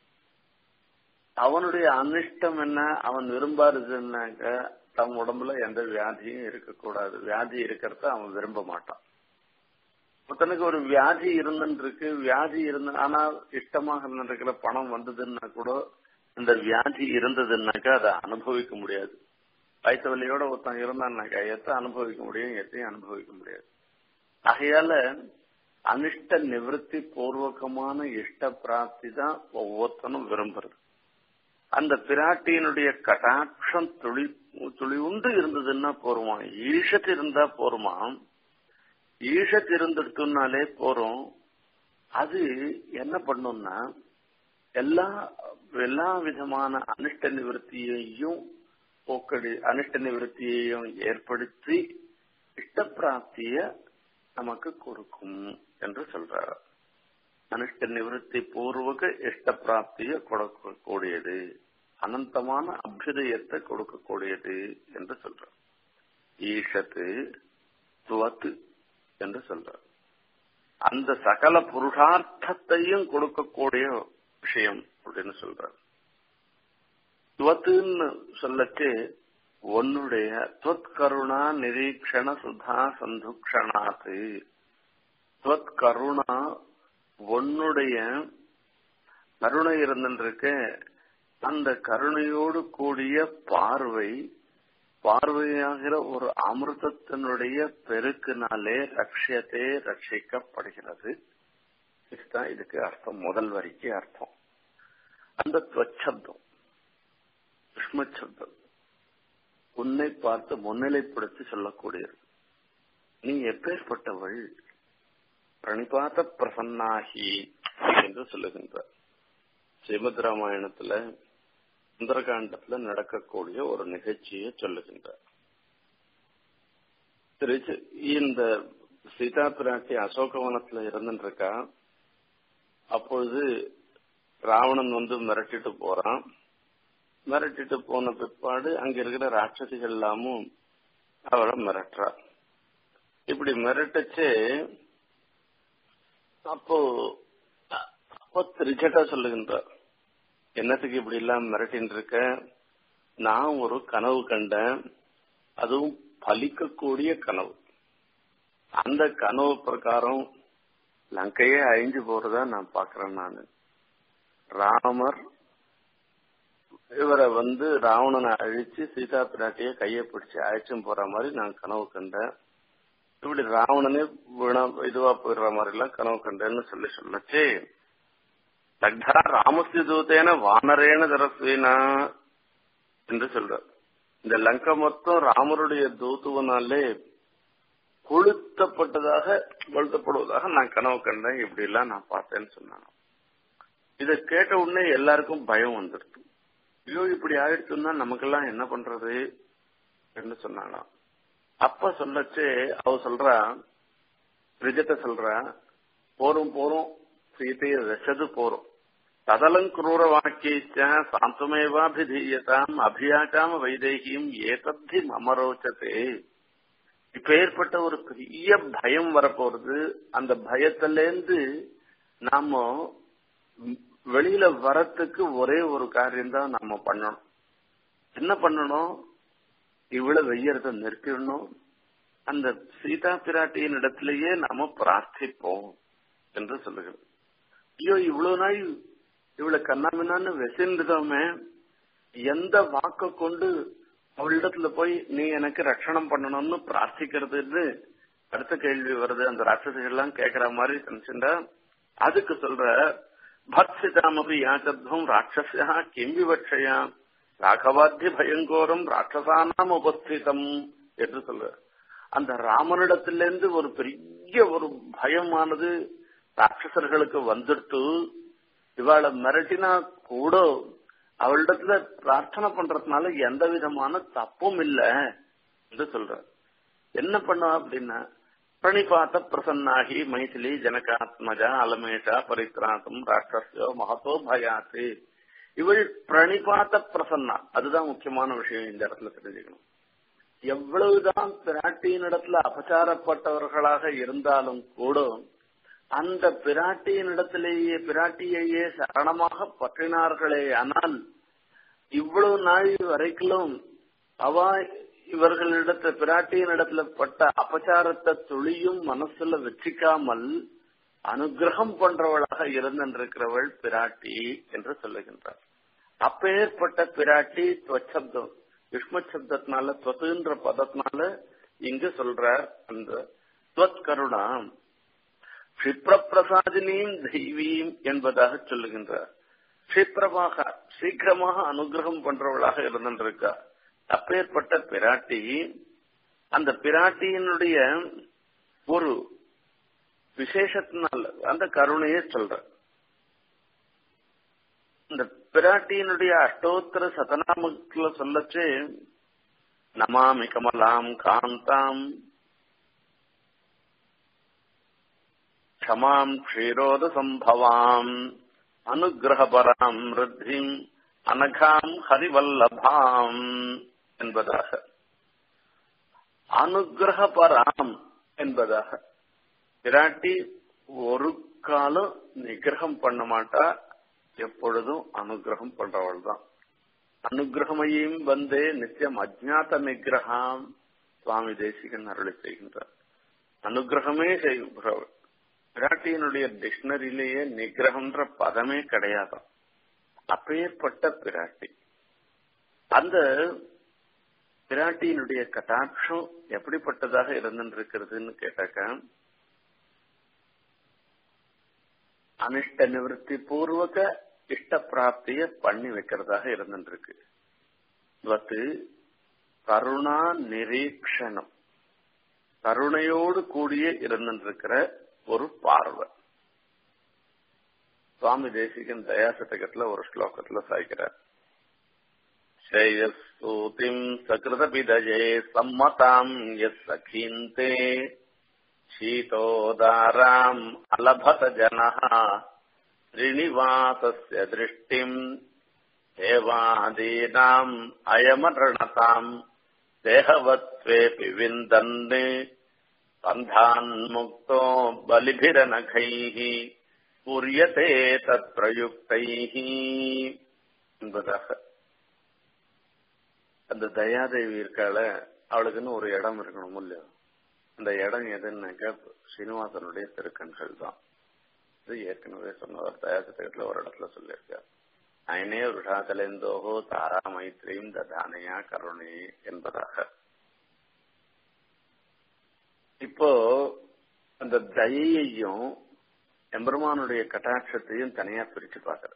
அவனுடைய அனிஷ்டம் என்ன அவன் விரும்பாருதுன்னாக்க தம் உடம்புல எந்த வியாதியும் இருக்கக்கூடாது வியாதி இருக்கிறத அவன் விரும்ப மாட்டான் ஒருத்தனுக்கு ஒரு வியாதி இருந்துன்னு இருக்கு வியாதி இருந்த ஆனா இஷ்டமாக இருக்கிற பணம் வந்ததுன்னா கூட இந்த வியாதி இருந்ததுன்னாக்கா அதை அனுபவிக்க முடியாது வயிற்று வலியோட ஒருத்தன் இருந்தான்னாக்கா எத்தை அனுபவிக்க முடியும் எத்தையும் அனுபவிக்க முடியாது ஆகையால அனிஷ்ட நிவர்த்தி பூர்வகமான இஷ்ட பிராப்தி தான் ஒவ்வொருத்தனும் விரும்புறது அந்த பிராட்டியினுடைய கட்டாட்சம் துளி துளி உண்டு இருந்ததுன்னா போருமா ஈஷத்து இருந்தா போருமா ஈஷத்து இருந்துடுத்துனாலே போறோம் அது என்ன பண்ணும்னா எல்லா எல்லா விதமான அனிஷ்ட நிவர்த்தியையும் போக்கடி அனிஷ்ட நிவர்த்தியையும் ஏற்படுத்தி இஷ்ட பிராப்திய நமக்கு கொடுக்கும் என்று சொல்றார் அனிஷ்ட நிவர்த்தி பூர்வக இஷ்ட பிராப்திய கொடுக்கக்கூடியது அனந்தமான அபியுதயத்தை கொடுக்கக்கூடியது என்று சொல்றார் ஈஷத்து துவத்து என்று சொல்றார் அந்த சகல புருஷார்த்தத்தையும் கொடுக்கக்கூடிய விஷயம் அப்படின்னு சொல்றார் துவத்துன்னு சொல்லச்சு உன்னுடைய துவத் கருணா நிரீக்ஷண சுதா சந்துக்ஷணாத்து துவத் கருணா உன்னுடைய கருணை இருந்துருக்க அந்த கருணையோடு கூடிய பார்வை பார்வையாகிற ஒரு அமிர்தத்தினுடைய பெருக்கினாலே ரட்சியத்தே ரட்சிக்கப்படுகிறது இதுதான் இதுக்கு அர்த்தம் முதல் வரிக்கு அர்த்தம் அந்த துவச்சப்தம் சுஷ்மச்சப்தம் உன்னை பார்த்து முன்னிலைப்படுத்தி சொல்லக்கூடியது நீ எப்பேற்பட்டவள் பிரணிபாத பிரசன்னாகி என்று சொல்லுகின்றார் ஸ்ரீமத் ராமாயணத்துல சுந்தரகாண்டத்துல நடக்கக்கூடிய ஒரு நிகழ்ச்சியை சொல்லுகின்றார் திருச்சி இந்த சீதா பிராட்டி அசோகவனத்துல இருந்துருக்கா அப்பொழுது ராவணன் வந்து மிரட்டிட்டு போறான் மிரட்டிட்டு போன பிற்பாடு அங்க இருக்கிற ராட்சசிகள் எல்லாமும் அவளை மிரட்டுறா இப்படி மிரட்டச்சு அப்போ அப்போ திருச்சட்டா சொல்லுகின்றார் என்னத்துக்கு இப்படி எல்லாம் மிரட்டின்னு இருக்க நான் ஒரு கனவு கண்டேன் அதுவும் பலிக்கக்கூடிய கனவு அந்த கனவு பிரகாரம் லங்கையே அழிஞ்சு போறதா நான் பாக்குறேன் நான் ராமர் இவரை வந்து ராவணனை அழிச்சு சீதா பிராட்டிய கையை பிடிச்சு அழைச்சும் போற மாதிரி நான் கனவு கண்டேன் இப்படி ராவணனே வீணா இதுவா போயிடுற மாதிரி எல்லாம் கனவு கண்டேன்னு சொல்லி சொல்லச்சு லக்தா ராமஸ்தி தூத்தேன வானரேன தரஸ்வீனா என்று சொல்ற இந்த லங்கை மொத்தம் ராமருடைய தூத்துவனாலே கொளுத்தப்பட்டதாக கொளுத்தப்படுவதாக நான் கனவு கண்டேன் இப்படி எல்லாம் நான் பார்த்தேன்னு சொன்னாங்க இதை கேட்ட உடனே எல்லாருக்கும் பயம் வந்துடுது ஐயோ இப்படி ஆயிடுச்சுன்னா நமக்கெல்லாம் என்ன பண்றது என்று சொன்னாங்களாம் அப்ப சொல்லச்சு அவ சொல்றா ரிஜத்தை சொல்றா போரும் போரும் சீதையை ரசது போரும் ததலங்குரூர வாக்கியச்ச சாந்தமேவாபிதீயதாம் அபியாகாம வைதேகியும் ஏதத்தி மமரோச்சதே இப்ப ஏற்பட்ட ஒரு பெரிய பயம் வரப்போறது அந்த பயத்திலேருந்து நாம வெளியில வரத்துக்கு ஒரே ஒரு காரியம் தான் நாம பண்ணணும் என்ன பண்ணணும் இவ்வளவு வெய்யறத நிறுத்திடணும் அந்த சீதா பிராட்டியின் இடத்திலேயே நாம பிரார்த்திப்போம் என்று சொல்லுகிறது ஐயோ இவ்வளவு நாள் இவ்வளவு கண்ணாமின்னான்னு விசைந்துட்டோமே எந்த வாக்க கொண்டு அவளிடத்துல போய் நீ எனக்கு ரட்சணம் பண்ணணும்னு பிரார்த்திக்கிறதுன்னு அடுத்த கேள்வி வருது அந்த ராட்சசிகள் எல்லாம் கேக்குற மாதிரி நினைச்சுட்டா அதுக்கு சொல்ற பக்ஷிதாமபி யாச்சத்வம் ராட்சசியா கிம் விவட்சயா ராகவாத்திய பயங்கோரம் ராட்சசானாம் உபஸ்திதம் என்று சொல்ற அந்த ராமனிடத்திலிருந்து ஒரு பெரிய ஒரு பயமானது ராட்சசர்களுக்கு வந்துட்டு இவாளை மிரட்டினா கூட அவளிடத்துல பிரார்த்தனை பண்றதுனால எந்த விதமான தப்பும் இல்ல என்று சொல்ற என்ன பண்ணுவா அப்படின்னா பிரணிபாத்த பிரசன்னாகி மைதிலி ஜனகாத்மஜா அலமேஷா பரித்ராசம் ராட்சஸ்யோ மகத்தோ பயாத்து இவள் பிரணிபாத்த பிரசன்னா அதுதான் முக்கியமான விஷயம் இந்த இடத்துல தெரிஞ்சுக்கணும் எவ்வளவுதான் பிராட்டியின் இடத்துல அபச்சாரப்பட்டவர்களாக இருந்தாலும் கூட அந்த பிராட்டியின் இடத்திலேயே பிராட்டியையே சரணமாக பற்றினார்களே ஆனால் இவ்வளவு நாள் வரைக்கும் அவ இவர்களிடத்துல பிராட்டியின் இடத்துல பட்ட அபச்சாரத்தை துளியும் மனசுல வச்சிக்காமல் அனுகிரகம் பண்றவளாக இருந்திருக்கிறவள் பிராட்டி என்று சொல்லுகின்றார் அப்பேற்பட்ட பிராட்டி துவச்சப்தம் யுஷ்ம சப்தத்தினால துவத்துன்ற பதத்தினால இங்கு சொல்ற அந்த துவத் கருணா கஷிப்ரபிரசாதினியும் தெய்வீம் என்பதாக சொல்லுகின்றார் கஷிப்ரமாக சீக்கிரமாக அனுகிரகம் பண்றவளாக இருந்திருக்கா அப்பேற்பட்ட பிராட்டி அந்த பிராட்டியினுடைய ஒரு விசேஷத்தினால அந்த கருணையை சொல்ற இந்த பிராட்டியினுடைய அஷ்டோத்தர சதநாமத்துல சொல்லச்சு நமாமி கமலாம் காந்தாம் க்ஷமாம் க்ஷீரோத சம்பவாம் அனுகிரகபராம் ரித்திம் அனகாம் ஹரிவல்லபாம் என்பதாக அனுகிரகபராம் என்பதாக பிராட்டி ஒரு காலம் நிகிரகம் பண்ண மாட்டா எப்பொழுதும் அனுகிரகம் பண்றவள் தான் அனுகிரகமையும் வந்தே நித்தியம் அஜ்ஞாத நிகிரகம் சுவாமி தேசிகன் அருளை செய்கின்றார் அனுகிரகமே செய்கிறவள் பிராட்டியினுடைய டிக்ஷனரியிலேயே நிகிரகம்ன்ற பதமே கிடையாதாம் அப்பேற்பட்ட பிராட்டி அந்த பிராட்டியினுடைய கட்டாட்சம் எப்படிப்பட்டதாக இருந்திருக்கிறதுன்னு கேட்டாக்க அனிஷ்ட நிவர்த்தி பூர்வக இஷ்ட பிராப்திய பண்ணி வைக்கிறதாக இருந்துருக்கு இவத்து கருணா நிரீக்ஷணம் கருணையோடு கூடிய இருந்திருக்கிற ஒரு பார்வை சுவாமி தேசிகன் தயாசதகத்துல ஒரு ஸ்லோகத்துல சாய்க்கிறார் ஸ்ரேயஸ்தூதிம் சகிருதபிதஜே சம்மதாம் எஸ் சகீந்தே शीतोदाराम् अलभत जनः श्रीनिवासस्य दृष्टिम् देवादीनाम् अयमरणताम् देहवत्त्वेऽपि विन्दन् बन्धान्मुक्तो बलिभिरनखैः पूर्यते तत्प्रयुक्तैः என்பதாக அந்த தயாதேவி இருக்கால அவளுக்குன்னு ஒரு இடம் இருக்கணும் இல்லையா அந்த இடம் எதுன்னாக்கா ஸ்ரீனிவாசனுடைய திருக்கண்கள் தான் இது ஏற்கனவே சொன்னவர் தயாசத்தகத்துல ஒரு இடத்துல சொல்லியிருக்கார் அயனே ருஷாகலேந்தோகோ தாரா மைத்ரியும் ததானையா கருணே என்பதாக இப்போ அந்த தயையையும் எம்பெருமானுடைய கட்டாட்சத்தையும் தனியா பிரிச்சு பார்க்கறது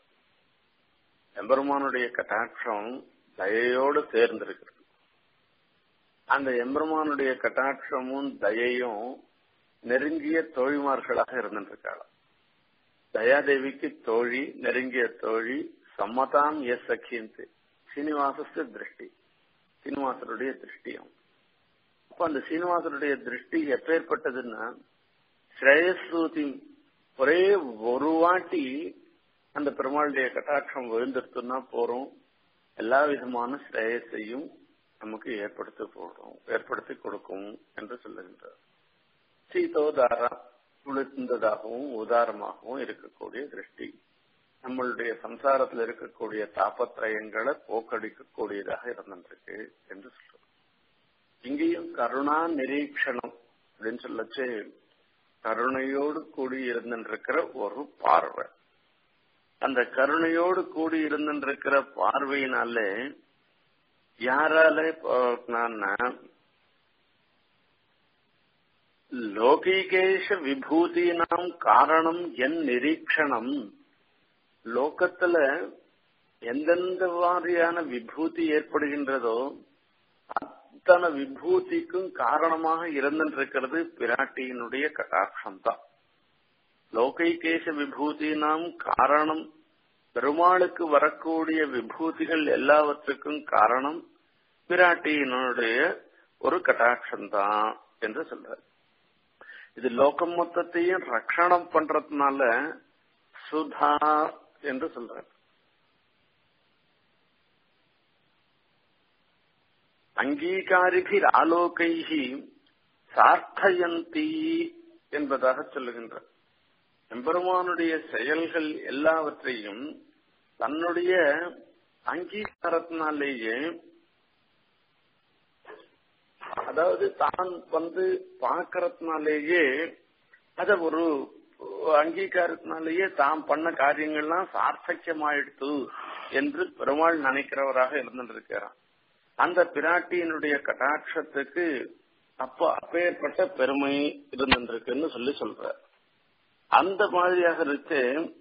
எம்பெருமானுடைய கட்டாட்சம் தயையோடு சேர்ந்திருக்கிறது அந்த எம்பெருமானுடைய கட்டாட்சமும் தயையும் நெருங்கிய தோழிமார்களாக இருந்துருக்காளாம் தயாதேவிக்கு தோழி நெருங்கிய தோழி சம்மதாம் எஸ் சக்கியந்து சீனிவாசஸ்து திருஷ்டி சீனிவாசருடைய திருஷ்டியும் அப்ப அந்த சீனிவாசருடைய திருஷ்டி எப்பேற்பட்டதுன்னா ஸ்ரேயஸ்ரூதி ஒரே ஒரு வாட்டி அந்த பெருமாளுடைய கட்டாட்சம் விழுந்துருத்துன்னா போறோம் எல்லா விதமான ஸ்ரேயஸையும் நமக்கு ஏற்படுத்தி போடும் ஏற்படுத்தி கொடுக்கும் என்று சொல்லுகின்றார் சீதோதாரா குளிர்ந்ததாகவும் உதாரமாகவும் இருக்கக்கூடிய திருஷ்டி நம்மளுடைய சம்சாரத்தில் இருக்கக்கூடிய தாபத்திரயங்களை போக்கடிக்கக்கூடியதாக இருந்திருக்கு என்று சொல்றோம் இங்கேயும் கருணா நிரீட்சணம் அப்படின்னு சொல்லச்சு கருணையோடு கூடி இருந்திருக்கிற ஒரு பார்வை அந்த கருணையோடு கூடி இருந்திருக்கிற பார்வையினாலே யாரால நான் லோகிகேஷ விபூதினாம் காரணம் என் நிரீட்சணம் லோகத்துல எந்தெந்த மாதிரியான விபூதி ஏற்படுகின்றதோ அத்தனை விபூதிக்கும் காரணமாக இருந்திருக்கிறது பிராட்டியினுடைய கட்டாட்சம் தான் லோகைகேச விபூதினாம் காரணம் பெருமாளுக்கு வரக்கூடிய விபூதிகள் எல்லாவற்றுக்கும் காரணம் பிராட்டியினுடைய ஒரு கட்டாட்சம் தான் என்று சொல்றார் இது லோகம் மொத்தத்தையும் ரட்சணம் பண்றதுனால சுதா என்று சொல்றார் அங்கீகாரிபிர் ஆலோகைகி சார்த்தயந்தி என்பதாக சொல்லுகின்றார் எம்பெருமானுடைய செயல்கள் எல்லாவற்றையும் தன்னுடைய அங்கீகாரத்தினாலேயே அதாவது தான் வந்து பார்க்கறதுனாலேயே அத ஒரு அங்கீகாரத்தினாலேயே தாம் பண்ண காரியங்கள்லாம் சார்த்தக்கியமாயிடுத்து என்று பெருமாள் நினைக்கிறவராக இருந்திருக்கிறார் அந்த பிராட்டியினுடைய கட்டாட்சத்துக்கு அப்போ அப்பேற்பட்ட பெருமை இருந்திருக்குன்னு சொல்லி சொல்ற அந்த மாதிரியாக இருக்கு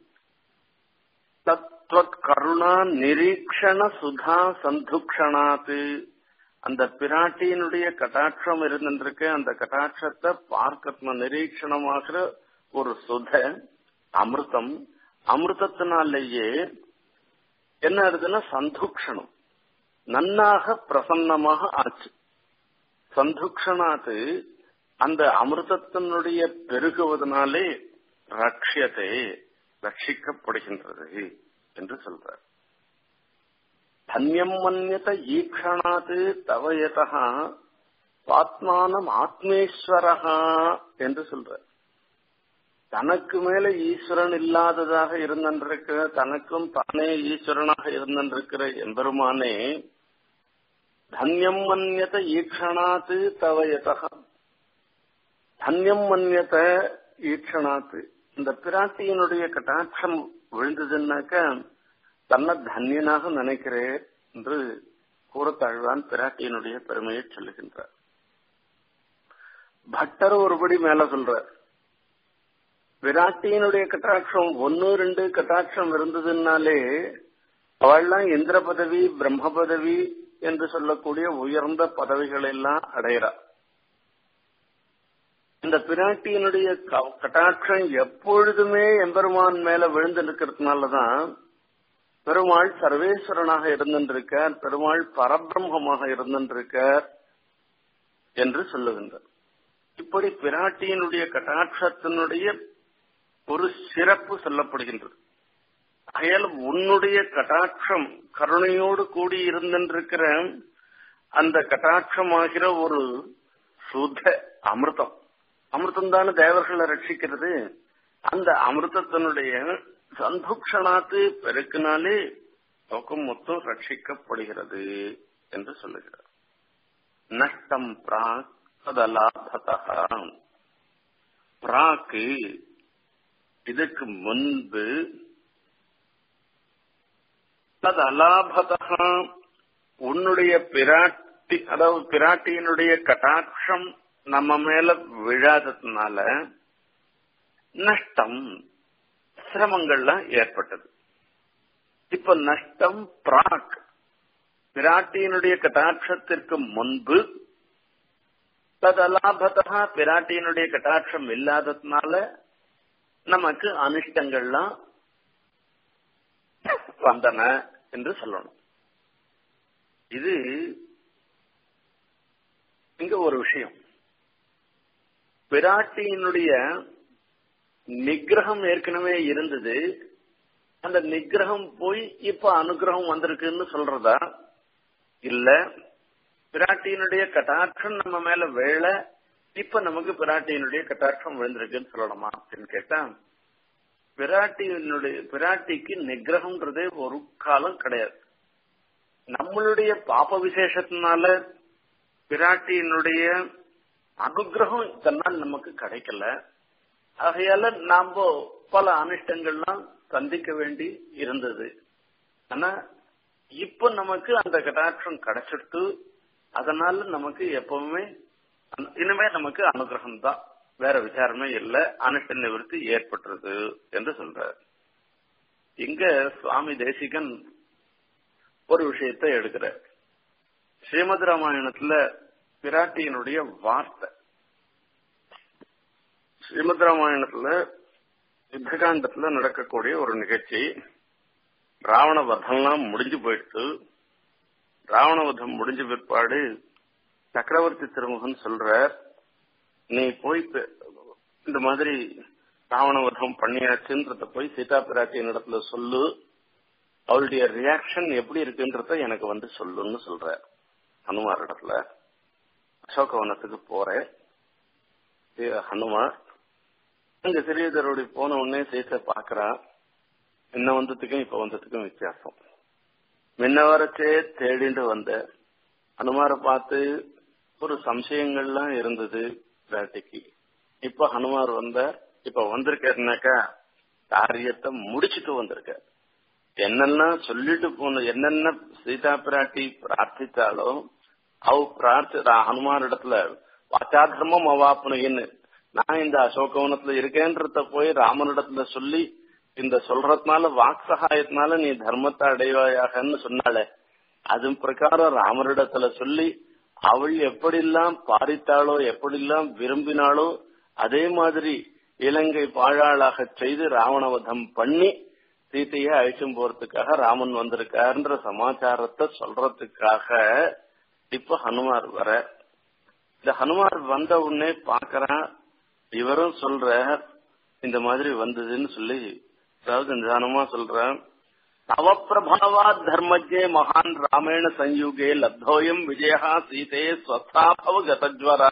தத்வத் கருணா நிரீக்ஷண சுதா சந்துக்ஷணாத்து அந்த பிராட்டியினுடைய கட்டாட்சம் இருந்திருக்கு அந்த கட்டாட்சத்தை பார்க்க நிரீட்சணமாகிற ஒரு சுத அமிர்தம் அமிர்தத்தினாலேயே என்ன ஆகுதுன்னா சந்துக்ஷணம் நன்னாக பிரசன்னமாக ஆச்சு சந்துக்ஷணாத்து அந்த அமிர்தத்தினுடைய பெருகுவதனாலே ரட்சியத்தை ரட்சிக்கப்படுகின்றது என்று சொல்றார் தன்யம் மன்யத ஈக்ஷணாத் தவயதா பாத்மானம் ஆத்மேஸ்வரஹா என்று சொல்றார் தனக்கு மேல ஈஸ்வரன் இல்லாததாக இருந்திருக்கிற தனக்கும் தானே ஈஸ்வரனாக இருந்திருக்கிற எம்பெருமானே தன்யம் மன்யத ஈக்ஷணாத் தவயதா தன்யம் மன்யத ஈக்ஷணாத் இந்த பிராட்டியினுடைய கட்டாட்சம் விழுந்ததுன்னாக்க தன்னை தன்யனாக நினைக்கிறேன் என்று கூறத்தாழ்வான் பிராட்டியினுடைய பெருமையை சொல்லுகின்றார் பட்டர் ஒருபடி மேல சொல்றார் விராட்டியினுடைய கட்டாட்சம் ஒன்னு ரெண்டு கட்டாட்சம் இருந்ததுனாலே அவள்லாம் இந்திர பதவி பிரம்ம பதவி என்று சொல்லக்கூடிய உயர்ந்த பதவிகள் எல்லாம் அடையிறா இந்த பிராட்டியினுடைய கட்டாட்சம் எப்பொழுதுமே எம்பெருமான் மேல விழுந்து இருக்கிறதுனாலதான் பெருமாள் சர்வேஸ்வரனாக இருந்திருக்கார் பெருமாள் பரபிரம்மமாக இருந்திருக்கார் என்று சொல்லுகின்றார் இப்படி பிராட்டியினுடைய கட்டாட்சத்தினுடைய ஒரு சிறப்பு சொல்லப்படுகின்றது அயல் உன்னுடைய கட்டாட்சம் கருணையோடு கூடி இருந்திருக்கிற அந்த கட்டாட்சமாகிற ஒரு சுத அமிர்தம் அமிர்தம் தானே தேவர்களை ரட்சிக்கிறது அந்த அமிர்தத்தினுடைய சந்துக்ஷணாத்து பெருக்கினாலே லோகம் மொத்தம் ரட்சிக்கப்படுகிறது என்று சொல்லுகிறார் நஷ்டம் பிராக் ததலாபதா பிராக்கு இதுக்கு முன்பு தது அலாபதா உன்னுடைய பிராட்டி அதாவது பிராட்டியினுடைய கட்டாட்சம் நம்ம மேல விழாததுனால நஷ்டம் சிரமங்கள்லாம் ஏற்பட்டது இப்ப நஷ்டம் பிராக் பிராட்டியினுடைய கட்டாட்சத்திற்கு முன்பு ததலாபத்தா பிராட்டியினுடைய கட்டாட்சம் இல்லாததுனால நமக்கு அனிஷ்டங்கள்லாம் வந்தன என்று சொல்லணும் இது இங்க ஒரு விஷயம் பிராட்டியினுடைய நிகிரகம் ஏற்கனவே இருந்தது அந்த நிகிரகம் போய் இப்ப அனுகிரகம் வந்திருக்குன்னு சொல்றதா இல்ல பிராட்டியினுடைய கட்டாட்சம் நம்ம மேல வேலை இப்ப நமக்கு பிராட்டியினுடைய கட்டாட்சம் விழுந்திருக்குன்னு சொல்லணுமா அப்படின்னு கேட்டா பிராட்டியினுடைய பிராட்டிக்கு நிகிரகம்ன்றதே ஒரு காலம் கிடையாது நம்மளுடைய பாப விசேஷத்தினால பிராட்டியினுடைய அனுகிரகம் இதெல்லாம் நமக்கு கிடைக்கல ஆகையால நாம பல அனிஷ்டங்கள்லாம் சந்திக்க வேண்டி இருந்தது ஆனா இப்ப நமக்கு அந்த கட்டாட்சம் கிடைச்சிட்டு அதனால நமக்கு எப்பவுமே இனிமே நமக்கு அனுகிரகம் தான் வேற விசாரமே இல்ல அனிஷ்ட நிவர்த்தி ஏற்பட்டுறது என்று சொல்றார் இங்க சுவாமி தேசிகன் ஒரு விஷயத்தை எடுக்கிறார் ஸ்ரீமத் ராமாயணத்துல பிராட்டியினுடைய வார்த்தை ஸ்ரீமத் ராமாயணத்துல யுத்தகாண்டத்துல நடக்கக்கூடிய ஒரு நிகழ்ச்சி ராவண வதம்லாம் முடிஞ்சு போயிடுத்து ராவண வதம் முடிஞ்ச பிற்பாடு சக்கரவர்த்தி திருமுகன் சொல்றார் நீ போய் இந்த மாதிரி ராவண வதம் பண்ணியாச்சுன்றத போய் சீதா பிராட்டியின் இடத்துல சொல்லு அவளுடைய ரியாக்ஷன் எப்படி இருக்குன்றத எனக்கு வந்து சொல்லுன்னு சொல்ற ஹனுமார் இடத்துல அசோகவனத்துக்கு போறேன் ஹனுமார் அங்க சிறியதரோடு போன உடனே சீத்தை பாக்குறான் முன்ன வந்ததுக்கும் இப்ப வந்ததுக்கும் வித்தியாசம் முன்ன வரச்சே தேடிட்டு வந்த ஹனுமாரை பார்த்து ஒரு சம்சயங்கள்லாம் இருந்தது பிராட்டிக்கு இப்ப ஹனுமார் வந்த இப்ப வந்திருக்காருனாக்கா காரியத்தை முடிச்சுட்டு வந்திருக்க என்னெல்லாம் சொல்லிட்டு போன என்னென்ன சீதா பிராட்டி பிரார்த்தித்தாலோ அவ பிரார்த்தி ஹனுமார் இடத்துல வாச்சாதர்மம் அவாப்புனைன்னு நான் இந்த அசோகவனத்துல இருக்கேன்றத போய் ராமனிடத்துல சொல்லி இந்த சொல்றதுனால வாக் சகாயத்தினால நீ தர்மத்தை அடைவாயாகன்னு சொன்னாலே அது பிரகாரம் ராமரிடத்துல சொல்லி அவள் எப்படிலாம் பாரித்தாளோ எப்படிலாம் விரும்பினாளோ அதே மாதிரி இலங்கை பாழாளாக செய்து ராவணவதம் பண்ணி சீத்தையை அழிச்சும் போறதுக்காக ராமன் வந்திருக்காருன்ற சமாச்சாரத்தை சொல்றதுக்காக இப்ப ஹனுமார் வர இந்த ஹனுமார் வந்த உடனே பாக்குறான் இவரும் சொல்ற இந்த மாதிரி வந்ததுன்னு சொல்லி அதாவது நிதானமா சொல்றேன் தவ பிரபாவா தர்மஜே மகான் ராமேண சயுகே லப்தோயம் விஜயா சீதே ஸ்வஸ்தாபவ கதஜ்வரா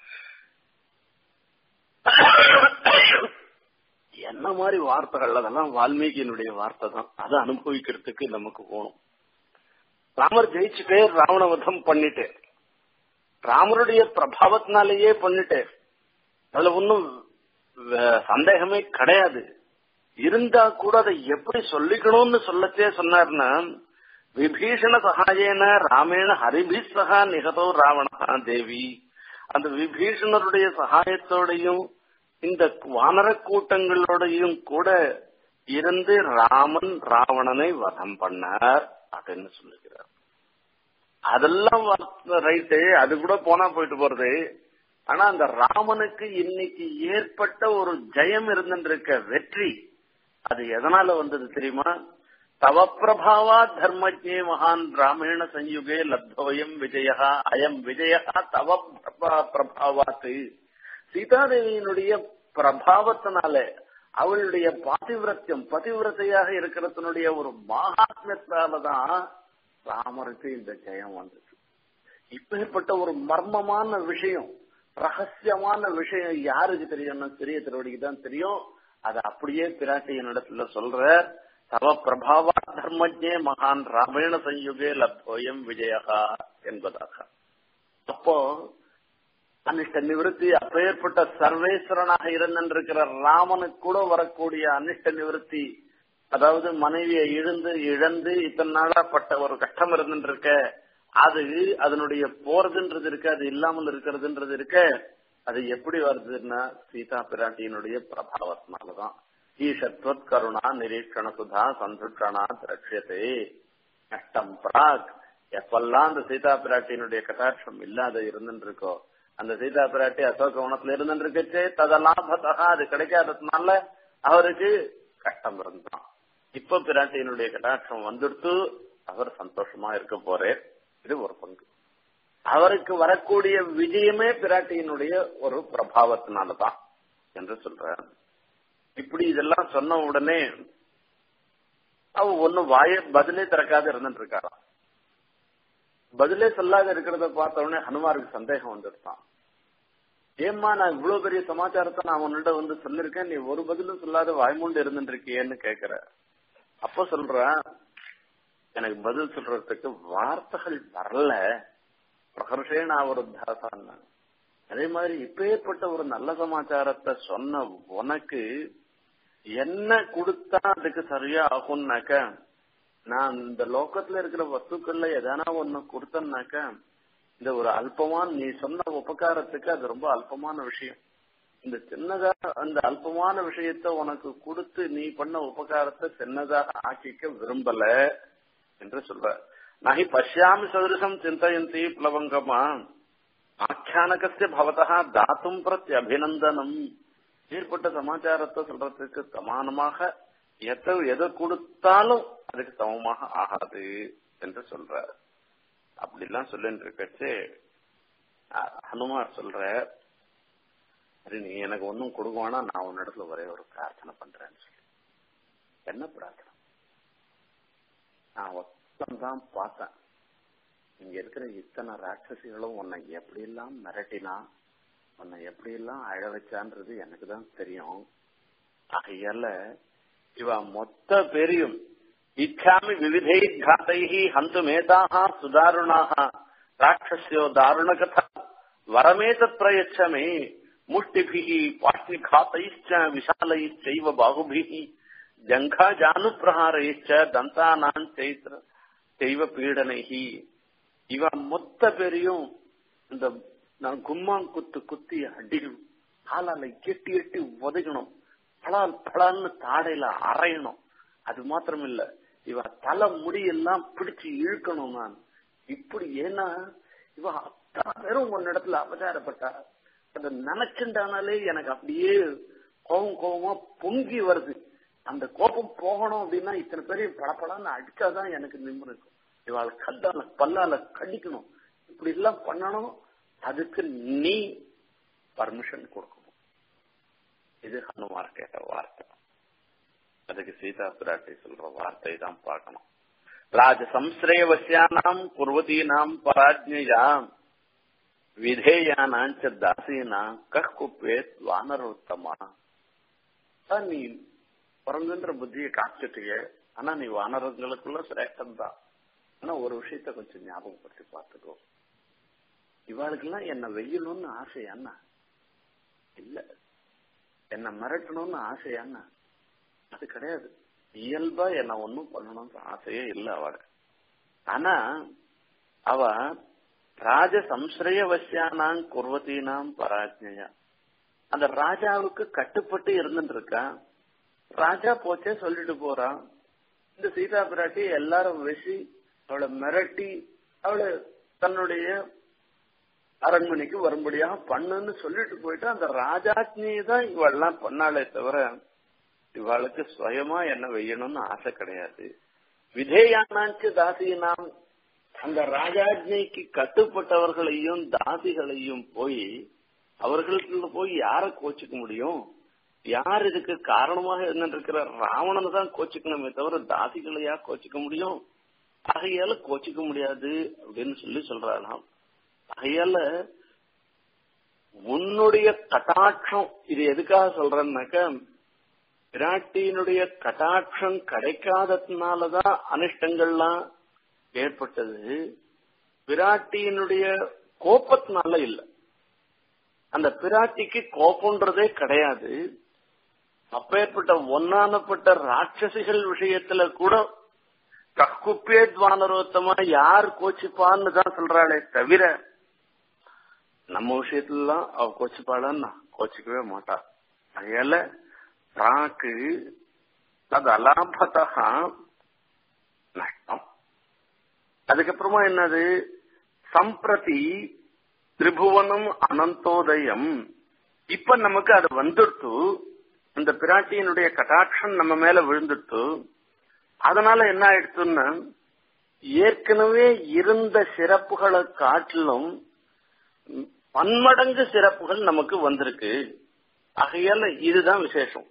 என்ன மாதிரி வார்த்தைகள் அதெல்லாம் வால்மீகியினுடைய வார்த்தை தான் அதை அனுபவிக்கிறதுக்கு நமக்கு போகணும் ராமர் ஜெயிச்சுட்டே ராவணவதம் பண்ணிட்டு ராமருடைய பிரபாவத்தினாலேயே பண்ணிட்டு அதுல ஒன்னும் சந்தேகமே கிடையாது இருந்தா கூட அதை எப்படி சொல்லிக்கணும்னு சொல்லச்சே சொன்னார்னா விபீஷண சகாயேன ராமேண ஹரிபி சகா நிகதோ ராவணா தேவி அந்த விபீஷணருடைய சகாயத்தோடையும் இந்த வானர கூட்டங்களோடையும் கூட இருந்து ராமன் ராவணனை வதம் பண்ணார் அப்படின்னு சொல்லுகிறார் அதெல்லாம் ரைட்டு அது கூட போனா போயிட்டு போறது ஆனா அந்த ராமனுக்கு இன்னைக்கு ஏற்பட்ட ஒரு ஜெயம் இருந்துருக்க வெற்றி அது எதனால வந்தது தெரியுமா தவ பிரபாவா தர்மஜே மகான் ராமேண சயுகே லப்தோயம் விஜயா அயம் விஜயா தவ பிரபாவாத்து சீதாதேவியினுடைய பிரபாவத்தினால அவளுடைய பாதிவிரத்தியம் பதிவிரத்தையாக இருக்கிறதனுடைய ஒரு மகாத்மியத்தாலதான் ராமருக்கு இந்த ஜெயம் வந்தது இப்பேற்பட்ட ஒரு மர்மமான விஷயம் ரகசியமான விஷயம் யாருக்கு தெரியும்னா சிறிய திருவடிக்கு தான் தெரியும் அது அப்படியே பிராட்டியின் இடத்துல சொல்ற தவ பிரபாவா தர்மஜே மகான் ராமேண சயுகே லப்தோயம் விஜயா என்பதாக அப்போ அனிஷ்ட நிவர்த்தி அப்பேற்பட்ட சர்வேஸ்வரனாக இருந்திருக்கிற ராமனுக்கு கூட வரக்கூடிய அனிஷ்ட நிவர்த்தி அதாவது மனைவியை இழந்து இழந்து இத்தனை நாளா பட்ட ஒரு கஷ்டம் இருந்துருக்க அது அதனுடைய போறதுன்றது இருக்கு அது இல்லாமல் இருக்கிறதுன்றது இருக்க அது எப்படி வருதுன்னா சீதா பிராட்டியினுடைய பிரபாவத்தினாலதான் ஈஷத்வத் கருணா நிரீட்சண சுதா சந்துஷணா திரட்சியதே நஷ்டம் பிராக் எப்பெல்லாம் அந்த சீதா பிராட்டியினுடைய கட்டாட்சம் இல்லாத இருந்துட்டு இருக்கோ அந்த சீதா பிராட்டி அசோக வனத்துல இருந்துருக்கச்சு ததலாபதா அது கிடைக்காததுனால அவருக்கு கஷ்டம் இருந்தான் இப்ப பிராட்டியினுடைய கடாட்சம் வந்துடுத்து அவர் சந்தோஷமா இருக்க போறே இது ஒரு பங்கு அவருக்கு வரக்கூடிய விஜயமே பிராட்டியினுடைய ஒரு பிரபாவத்தினாலதான் என்று சொல்ற இப்படி இதெல்லாம் சொன்ன உடனே அவ ஒன்னும் வாய பதிலே திறக்காத இருந்துட்டு இருக்காராம் பதிலே சொல்லாத இருக்கிறத பார்த்த உடனே ஹனுமாருக்கு சந்தேகம் வந்துருத்தான் ஏம்மா நான் இவ்வளவு பெரிய சமாச்சாரத்தை நான் உன்னிட்ட வந்து சொல்லிருக்கேன் நீ ஒரு பதிலும் சொல்லாத வாய்மூண்டு இருந்துட்டு இருக்கியேன்னு கேக்குற அப்ப சொல்றேன் எனக்கு பதில் சொல்றதுக்கு வார்த்தைகள் வரல பிரகர்ஷேன ஒரு தாசான் அதே மாதிரி இப்பேற்பட்ட ஒரு நல்ல சமாச்சாரத்தை சொன்ன உனக்கு என்ன கொடுத்தா அதுக்கு சரியா ஆகும்னாக்க நான் இந்த லோக்கத்துல இருக்கிற வஸ்துக்கள்ல எதனா ஒண்ணு கொடுத்தேன்னாக்க இந்த ஒரு அல்பமான நீ சொன்ன உபகாரத்துக்கு அது ரொம்ப அல்பமான விஷயம் இந்த சின்னதா அந்த அல்பமான விஷயத்த உனக்கு கொடுத்து நீ பண்ண உபகாரத்தை சின்னதாக ஆக்கிக்க விரும்பல என்று சொல்ற நகி பஷ்யாமி சதுரசம் சிந்தயந்தி பிளவங்கமா ஆக்கியானகசிய பவதா தாத்தும் பிரத்தி அபிநந்தனம் ஏற்பட்ட சமாச்சாரத்தை சொல்றதுக்கு சமானமாக எதை எதை கொடுத்தாலும் அதுக்கு சமமாக ஆகாது என்று சொல்ற அப்படிலாம் சொல்லிட்டு இருக்கச்சு ஹனுமார் சொல்ற சரி நீ எனக்கு ஒன்னும் கொடுக்குவானா நான் உன்னிடத்துல ஒரே ஒரு பிரார்த்தனை பண்றேன்னு சொல்லி என்ன பிரார்த்தனை நான் ஒத்தம் பார்த்தேன் இங்க இருக்கிற இத்தனை ராட்சசிகளும் உன்னை எப்படி எல்லாம் மிரட்டினா உன்னை எப்படி எல்லாம் அழ வச்சான்றது எனக்கு தான் தெரியும் ஆகையால இவ மொத்த பேரையும் இச்சாமி விவிதை घातैः हन्तुमेताः सुदारुणाः राक्षस्यो दारुणकथा वरमेतत् प्रयच्छ मे मुष्टिभिः पाष्णिघातैश्च विशालैश्चैव बाहुभिः जङ्घाजानुप्रहारैश्च दन्तानाम् चैत्र चैव पीडनैः இவ மொத்த பேரையும் இந்த நான் கும்மாங்குத்து குத்தி அடிக்கணும் காலால எட்டி எட்டி உதைக்கணும் பலால் பலால்னு தாடையில அரையணும் அது மாத்திரம் இல்ல இவ தலை முடியெல்லாம் பிடிச்சு இழுக்கணும் நான் இப்படி ஏன்னா இவ அத்தனை பேரும் உன்னிடத்துல அபச்சாரப்பட்டா அதை நினைச்சுட்டானாலே எனக்கு அப்படியே கோபம் கோபமா பொங்கி வருது அந்த கோபம் போகணும் அப்படின்னா இத்தனை பேரையும் படப்படான்னு அடிச்சாதான் எனக்கு நிம்மதி இருக்கும் இவாள் கல்லால பல்லால கடிக்கணும் இப்படி எல்லாம் பண்ணணும் அதுக்கு நீ பர்மிஷன் கொடுக்கணும் இது ஹனுமார் கேட்ட வார்த்தை அதுக்கு சீதா பிராட்டி சொல்ற வார்த்தை தான் பார்க்கணும் ராஜ சம்ஸ்ரேவசியானாம் குர்வதீனாம் பராஜ்யாம் விதேயானாஞ்ச தாசீனா கக்குப்பேத் வானரோத்தமா நீ குரங்குன்ற புத்தியை காத்துட்டிய ஆனா நீ வானரங்களுக்குள்ள சிரேஷ்டம் தான் ஆனா ஒரு விஷயத்த கொஞ்சம் ஞாபகப்படுத்தி பார்த்துக்கோ இவாளுக்கெல்லாம் என்ன வெய்யணும்னு ஆசையாண்ணா இல்ல என்ன மிரட்டணும்னு ஆசையாண்ணா அது கிடையாது இயல்பா என்ன ஒன்னும் பண்ணணும்ன்ற ஆசையே இல்ல அவள ஆனா அவ ராஜ சம்ஸ்ரயவசியானாம் குர்வத்தீனாம் பராஜ்யா அந்த ராஜாவுக்கு கட்டுப்பட்டு இருந்துட்டு இருக்கா ராஜா போச்சே சொல்லிட்டு போறான் இந்த சீதா பிராட்டி எல்லாரும் வச்சு அவளை மிரட்டி அவளை தன்னுடைய அரண்மனைக்கு வரும்படியாக பண்ணுன்னு சொல்லிட்டு போயிட்டு அந்த ராஜாஜ்னியை தான் இவெல்லாம் பண்ணாலே தவிர இவளுக்கு சுயமா என்ன வெய்யணும்னு ஆசை கிடையாது விதேயானாச்சு தாசியினாம் அந்த ராஜாஜ்னிக்கு கட்டுப்பட்டவர்களையும் தாசிகளையும் போய் அவர்களுக்கு போய் யார கோச்சிக்க முடியும் யார் இதுக்கு காரணமாக இருந்திருக்கிற ராவணனை தான் கோச்சிக்கணுமே தவிர தாசிகளையா கோச்சிக்க முடியும் ஆகையால கோச்சிக்க முடியாது அப்படின்னு சொல்லி சொல்றாராம் ஆகையால உன்னுடைய கட்டாட்சம் இது எதுக்காக சொல்றேன்னாக்க பிராட்டியினுடைய கட்டாட்சம் கிடைக்காததுனாலதான் அனிஷ்டங்கள்லாம் ஏற்பட்டது பிராட்டியினுடைய கோபத்தினால இல்ல அந்த பிராட்டிக்கு கோபம்ன்றதே கிடையாது அப்பேற்பட்ட ஒன்னானப்பட்ட ராட்சசிகள் விஷயத்துல கூட கக்குப்பேத்வானரோத்தமா யார் கோச்சிப்பான்னு தான் சொல்றாளே தவிர நம்ம விஷயத்துலலாம் அவ கோச்சிப்பாளான்னு கோச்சிக்கவே மாட்டா அதனால தாக்கு அது அலாபதா நஷ்டம் அதுக்கப்புறமா என்னது சம்பிரதி திரிபுவனம் அனந்தோதயம் இப்ப நமக்கு அது வந்துடுத்து அந்த பிராட்டியினுடைய கட்டாட்சம் நம்ம மேல விழுந்துட்டு அதனால என்ன ஆயிடுச்சுன்னா ஏற்கனவே இருந்த சிறப்புகளை காட்டிலும் பன்மடங்கு சிறப்புகள் நமக்கு வந்திருக்கு ஆகையால இதுதான் விசேஷம்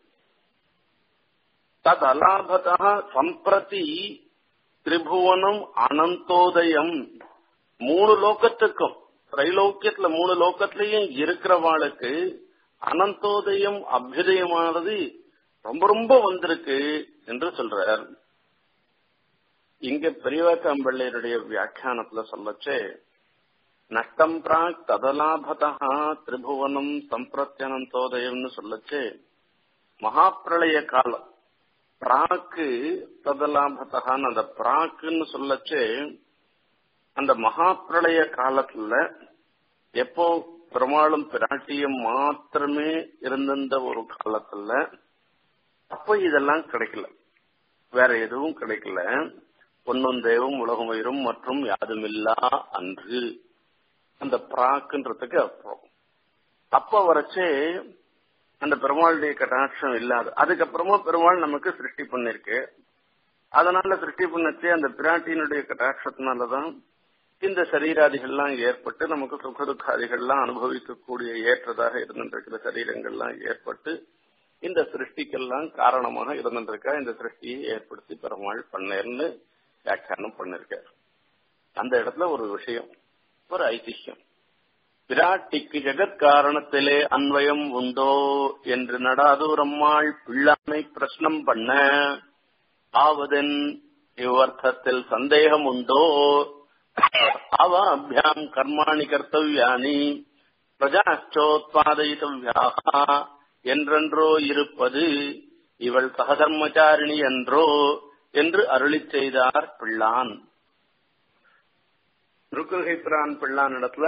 தத் அலாபதா சம்பிரதி திரிபுவனம் அனந்தோதயம் மூணு லோகத்துக்கும் திரைலோக்கியத்துல மூணு லோகத்திலையும் இருக்கிறவாளுக்கு அனந்தோதயம் அபியுதயமானது ரொம்ப ரொம்ப வந்திருக்கு என்று சொல்றார் இங்க பெரியவாக்காம்பள்ளையருடைய வியாக்கியானத்துல சொல்லச்சே நஷ்டம் பிராக் ததலாபதா திரிபுவனம் சம்பிரத்தியனந்தோதயம்னு சொல்லச்சே மகாப்பிரளய காலம் பிராக்கு ததலாபதான் அந்த பிராக்குன்னு சொல்லச்சே அந்த மகாப்பிரளய காலத்துல எப்போ பெருமாளும் பிராட்டியும் மாத்திரமே இருந்த ஒரு காலத்துல அப்ப இதெல்லாம் கிடைக்கல வேற எதுவும் கிடைக்கல பொன்னும் தேவும் உலகம் வயிறும் மற்றும் யாதுமில்லா அன்று அந்த பிராக்குன்றதுக்கு அப்புறம் அப்ப வரைச்சே அந்த பெருமாளுடைய கட்டாட்சம் இல்லாது அதுக்கப்புறமா பெருமாள் நமக்கு சிருஷ்டி பண்ணிருக்கு அதனால சிருஷ்டி பண்ணச்சே அந்த பிராட்டியினுடைய கட்டாட்சத்தினாலதான் இந்த சரீராதிகள்லாம் ஏற்பட்டு நமக்கு சுக துக்காதிகள்லாம் அனுபவிக்கக்கூடிய ஏற்றதாக இருந்திருக்கிற சரீரங்கள்லாம் ஏற்பட்டு இந்த சிருஷ்டிக்கெல்லாம் காரணமாக இருந்திருக்கா இந்த சிருஷ்டியை ஏற்படுத்தி பெருமாள் பண்ணேர்னு வியாக்கியானம் பண்ணிருக்கார் அந்த இடத்துல ஒரு விஷயம் ஒரு ஐதிஹ்யம் பிராட்டிக்கு ஜெகத்காரணத்திலே அன்வயம் உண்டோ என்று நடாதூரம்மாள் பிள்ளானை பிரश्னம் பண்ண ஆவதென் இவ்வர்த்தத்தில் சந்தேகம் உண்டோ அவாபியாம் கர்மாணி கர்த்தவியானி பிரஜாச்சோத்பாதயித்தவியாக என்றென்றோ இருப்பது இவள் சகதர்மச்சாரிணி என்றோ என்று அருளி செய்தார் பிள்ளான் ருக்குகைப்பிரான் பிள்ளான் இடத்துல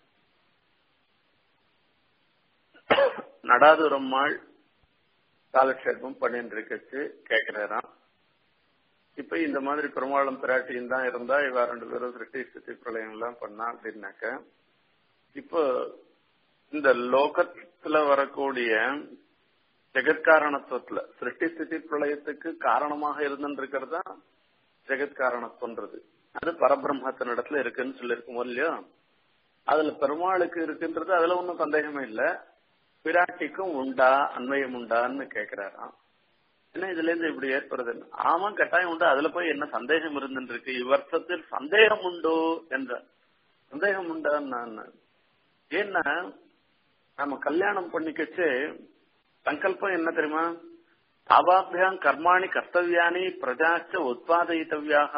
நடாதுரம்மாள் காலக்ஷேபம் பண்ணிட்டு இருக்கச்சு கேட்கிறாராம் இப்ப இந்த மாதிரி பெருமாளும் பிராட்டியும் தான் இருந்தா இவ ரெண்டு பேரும் சிருஷ்டி ஸ்திதி பிரளயம் எல்லாம் பண்ணா அப்படின்னாக்க இப்போ இந்த லோகத்துல வரக்கூடிய ஜெகத்காரணத்துவத்துல சிருஷ்டி ஸ்திதி பிரளயத்துக்கு காரணமாக இருந்துருக்கிறதா ஜெகத்காரணத்துவன்றது அது பரபிரம்மத்தின் இடத்துல இருக்குன்னு சொல்லியிருக்கோம் இல்லையோ அதுல பெருமாளுக்கு இருக்குன்றது அதுல ஒன்றும் சந்தேகமே இல்ல பிராட்டிக்கும் உண்டா அன்வயம் உண்டான்னு கேக்குறாராம் என்ன இதுல இருந்து இப்படி ஏற்படுது ஆமா கட்டாயம் உண்டு அதுல போய் என்ன சந்தேகம் இருந்துருக்கு இவ்வர்த்தத்தில் சந்தேகம் உண்டோ என்ற சந்தேகம் உண்டான்னு நான் ஏன்னா நம்ம கல்யாணம் பண்ணிக்கச்சு சங்கல்பம் என்ன தெரியுமா அவாபியாம் கர்மாணி கர்த்தவியானி பிரஜாச்ச உத்பாதயித்தவியாக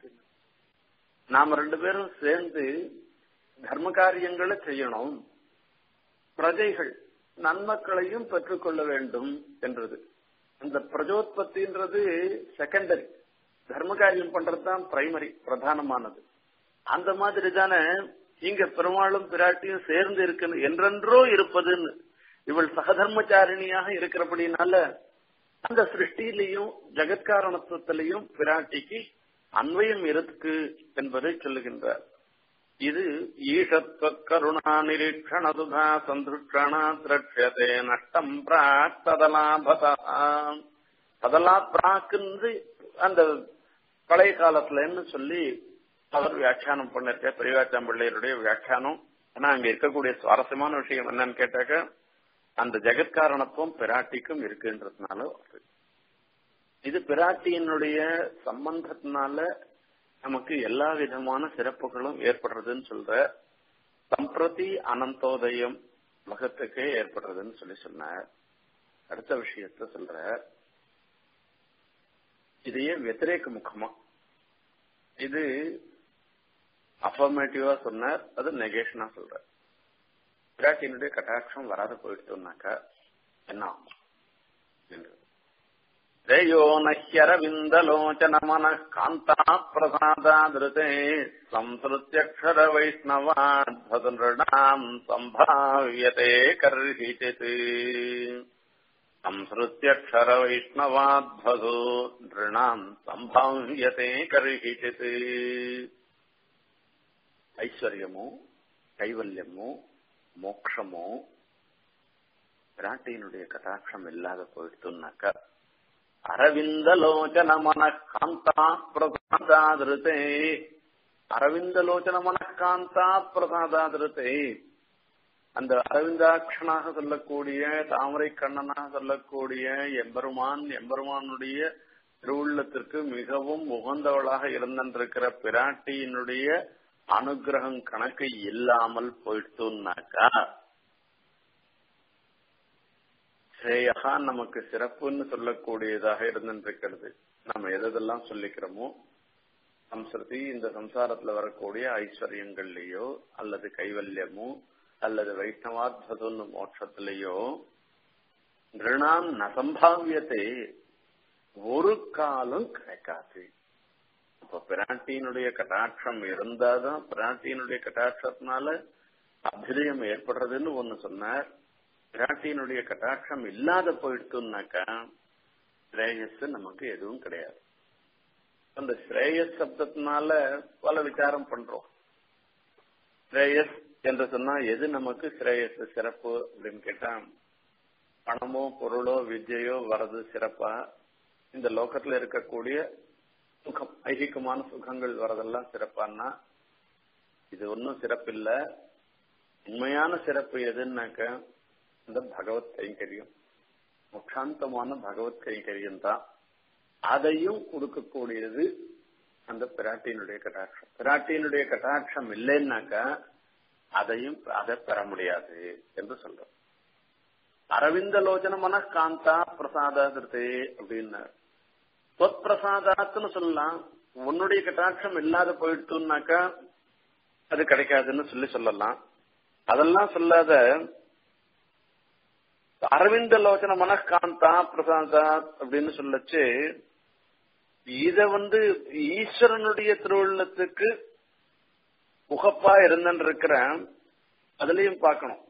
நாம ரெண்டு பேரும் சேர்ந்து தர்ம காரியங்களை செய்யணும் பிரஜைகள் நன்மக்களையும் பெற்றுக்கொள்ள வேண்டும் என்றது அந்த பிரஜோத்பத்தின்றது செகண்டரி தர்ம காரியம் பண்றதுதான் பிரைமரி பிரதானமானது அந்த மாதிரி தானே இங்க பெருமாளும் பிராட்டியும் சேர்ந்து இருக்கு என்றென்றோ இருப்பதுன்னு இவள் சகதர்மச்சாரிணியாக இருக்கிறபடினால அந்த சிருஷ்டியிலையும் ஜெகத்காரணத்துவத்திலையும் பிராட்டிக்கு அன்வயம் இருக்கு என்பதை சொல்லுகின்றார் இது ஈஷத்வ கருணா நிரீட்சண சுதா சந்துஷணா திரட்சதே நஷ்டம் பிராக் ததலாபதா ததலா பிராக்குன்னு அந்த பழைய காலத்துலன்னு சொல்லி அவர் வியாக்கியானம் பண்ணிருக்க பெரியவாச்சாம் பிள்ளையருடைய வியாக்கியானம் ஆனா அங்க இருக்கக்கூடிய சுவாரஸ்யமான விஷயம் என்னன்னு கேட்டாக்க அந்த ஜெகத்காரணத்துவம் பிராட்டிக்கும் இருக்குன்றதுனால இது பிராட்டியினுடைய சம்பந்தத்தினால நமக்கு எல்லா விதமான சிறப்புகளும் ஏற்படுறதுன்னு சொல்ற சம்பிரதி அனந்தோதயம் உலகத்துக்கே ஏற்படுறதுன்னு சொல்லி சொன்னார் அடுத்த விஷயத்த சொல்ற இதையே வெத்திரேக்க முகமா இது அஃபர்மேட்டிவா சொன்னார் அது நெகேஷனா சொல்ற பிராட்டியினுடைய கட்டாட்சம் வராது போயிட்டோம்னாக்கா என்ன ஆகும் என்று श्रेयो नह्यरविन्दलोचनमनः कान्ता प्रसादादृते संसृत्यक्षरवैष्णवाद्भदृणाम् सम्भाव्यते कर्हिचित् संसृत्यक्षरवैष्णवाद्भदो नृणाम् सम्भाव्यते कर्हिचित् ఐశ్వర్యము கைவல்யமோ மோட்சமோ பிராட்டியினுடைய கட்டாட்சம் இல்லாத போயிடுத்துனாக்கா அரவிந்தலோச்சன மன காந்தா பிரசாதாதிருத்தே அரவிந்தலோச்சன மன காந்தா பிரசாதாதிருத்தே அந்த அரவிந்தாட்சனாக சொல்லக்கூடிய தாமரை கண்ணனாக சொல்லக்கூடிய எம்பெருமான் எம்பெருமானுடைய திருவுள்ளத்திற்கு மிகவும் உகந்தவளாக இருந்திருக்கிற பிராட்டியினுடைய அனுகிரகம் கணக்கு இல்லாமல் போயிடுத்துனாக்கா ஸ்ரேயா நமக்கு சிறப்புன்னு சொல்லக்கூடியதாக இருந்திருக்கிறது நம்ம எதெல்லாம் சொல்லிக்கிறோமோ சம்ஸ்ருதி இந்த சம்சாரத்துல வரக்கூடிய ஐஸ்வர்யங்கள்லயோ அல்லது கைவல்யமோ அல்லது வைஷ்ணவாத்வதுன்னு மோட்சத்திலேயோ நிருணாம் நசம்பாவியத்தை ஒரு காலம் கிடைக்காது அப்ப பிராட்டியினுடைய கட்டாட்சம் இருந்தாதான் பிராட்டியினுடைய கட்டாட்சத்தினால அபிரியம் ஏற்படுறதுன்னு ஒண்ணு சொன்னார் பிராட்டியினுடைய கட்டாட்சம் இல்லாத போயிடுத்துனாக்கா ஸ்ரேயஸ் நமக்கு எதுவும் கிடையாது அந்த ஸ்ரேயஸ் சப்தத்தினால பல விசாரம் பண்றோம் ஸ்ரேயஸ் என்று சொன்னா எது நமக்கு ஸ்ரேயஸ் சிறப்பு அப்படின்னு கேட்டா பணமோ பொருளோ வித்யையோ வரது சிறப்பா இந்த லோகத்துல இருக்கக்கூடிய சுகம் ஐகிகமான சுகங்கள் வரதெல்லாம் சிறப்பான்னா இது ஒன்றும் சிறப்பில்லை உண்மையான சிறப்பு எதுன்னாக்க இந்த பகவத் கைங்கரியம் முக்ஷாந்தமான பகவத் கைங்கரியம் தான் அதையும் கொடுக்கக்கூடியது அந்த பிராட்டியினுடைய கட்டாட்சம் பிராட்டியினுடைய கட்டாட்சம் இல்லைன்னாக்கா அதையும் அதை பெற முடியாது என்று சொல்றோம் அரவிந்த லோச்சன மன காந்தா பிரசாதாதிருத்தே அப்படின்னு தொத் பிரசாதாத்துன்னு சொல்லலாம் உன்னுடைய கட்டாட்சம் இல்லாத போயிட்டுனாக்கா அது கிடைக்காதுன்னு சொல்லி சொல்லலாம் அதெல்லாம் சொல்லாத அரவிந்த லோச்சன மனக்காந்தா பிரசாதா அப்படின்னு சொல்லச்சு இத வந்து ஈஸ்வரனுடைய திருவுள்ளத்துக்கு முகப்பா இருந்தன் இருக்கிற அதுலயும் பார்க்கணும்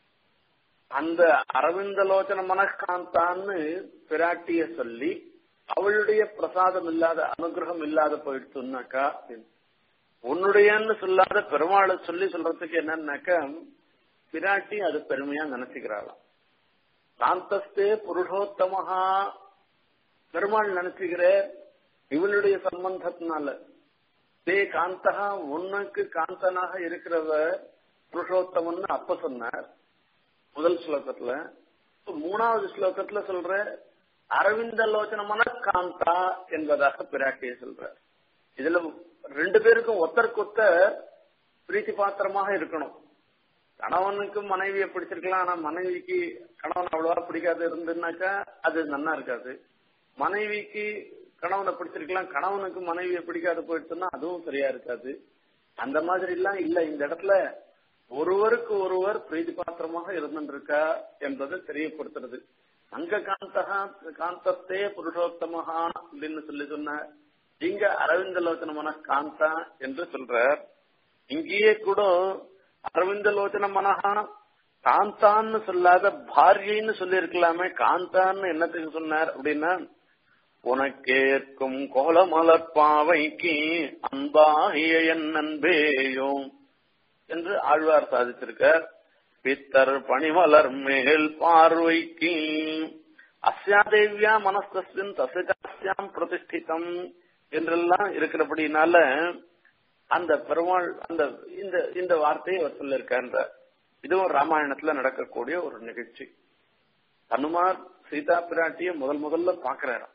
அந்த அரவிந்தலோச்சன மனக்காந்தான்னு பிராட்டிய சொல்லி அவளுடைய பிரசாதம் இல்லாத அனுகிரகம் இல்லாத போயிடுச்சுன்னாக்கா உன்னுடையன்னு சொல்லாத பெருமாளை சொல்லி சொல்றதுக்கு என்னன்னாக்கா பிராட்டி அது பெருமையா நினைச்சுக்கிறாளாம் காந்தஸ்தே புருஷோத்தமஹா பெருமாள் நினைச்சுக்கிற இவனுடைய சம்பந்தத்தினால தே காந்தகா உன்னுக்கு காந்தனாக இருக்கிறவ புருஷோத்தமன்னு அப்ப சொன்னார் முதல் ஸ்லோகத்துல மூணாவது ஸ்லோகத்துல சொல்ற அரவிந்த லோச்சனமான காந்தா என்பதாக பிராட்டிய சொல்ற இதுல ரெண்டு பேருக்கும் ஒத்தருக்கு ஒத்தர் பிரீத்தி பாத்திரமாக இருக்கணும் கணவனுக்கு மனைவியை பிடிச்சிருக்கலாம் ஆனா மனைவிக்கு கணவன் அவ்வளவா பிடிக்காது இருந்துன்னாக்கா அது நன்னா இருக்காது மனைவிக்கு கணவனை பிடிச்சிருக்கலாம் கணவனுக்கு மனைவியை பிடிக்காது போயிடுச்சுன்னா அதுவும் சரியா இருக்காது அந்த மாதிரி எல்லாம் இல்ல இந்த இடத்துல ஒருவருக்கு ஒருவர் பிரீதி பாத்திரமாக இருந்துருக்கா என்பதை தெரியப்படுத்துறது அங்க காந்தகா காந்தத்தே புருஷோத்தமஹா அப்படின்னு சொல்லி சொன்ன இங்க அரவிந்த லோச்சனமான காந்தா என்று சொல்றார் இங்கேயே கூட அரவிந்த லோச்சன மனஹா காந்தான்னு சொல்லாத பாரியன்னு சொல்லி இருக்கலாமே காந்தான்னு என்னத்துக்கு சொன்னார் அப்படின்னா உனக்கேற்கும் கோலமலர்பாவைக்கு அன்பாகிய என் அன்பேயும் என்று ஆழ்வார் சாதித்திருக்கார் பித்தர் பணிமலர் மேல் பார்வைக்கு அஸ்யாதேவியா மனஸ்தஸ்வின் தசகாஸ்யாம் பிரதிஷ்டிதம் என்றெல்லாம் இருக்கிறபடினால அந்த பெருமாள் அந்த இந்த இந்த வார்த்தையை அவர் சொல்லியிருக்கான்ற இதுவும் ராமாயணத்துல நடக்கக்கூடிய ஒரு நிகழ்ச்சி ஹனுமார் சீதா பிராட்டிய முதல் முதல்ல பாக்குறாராம்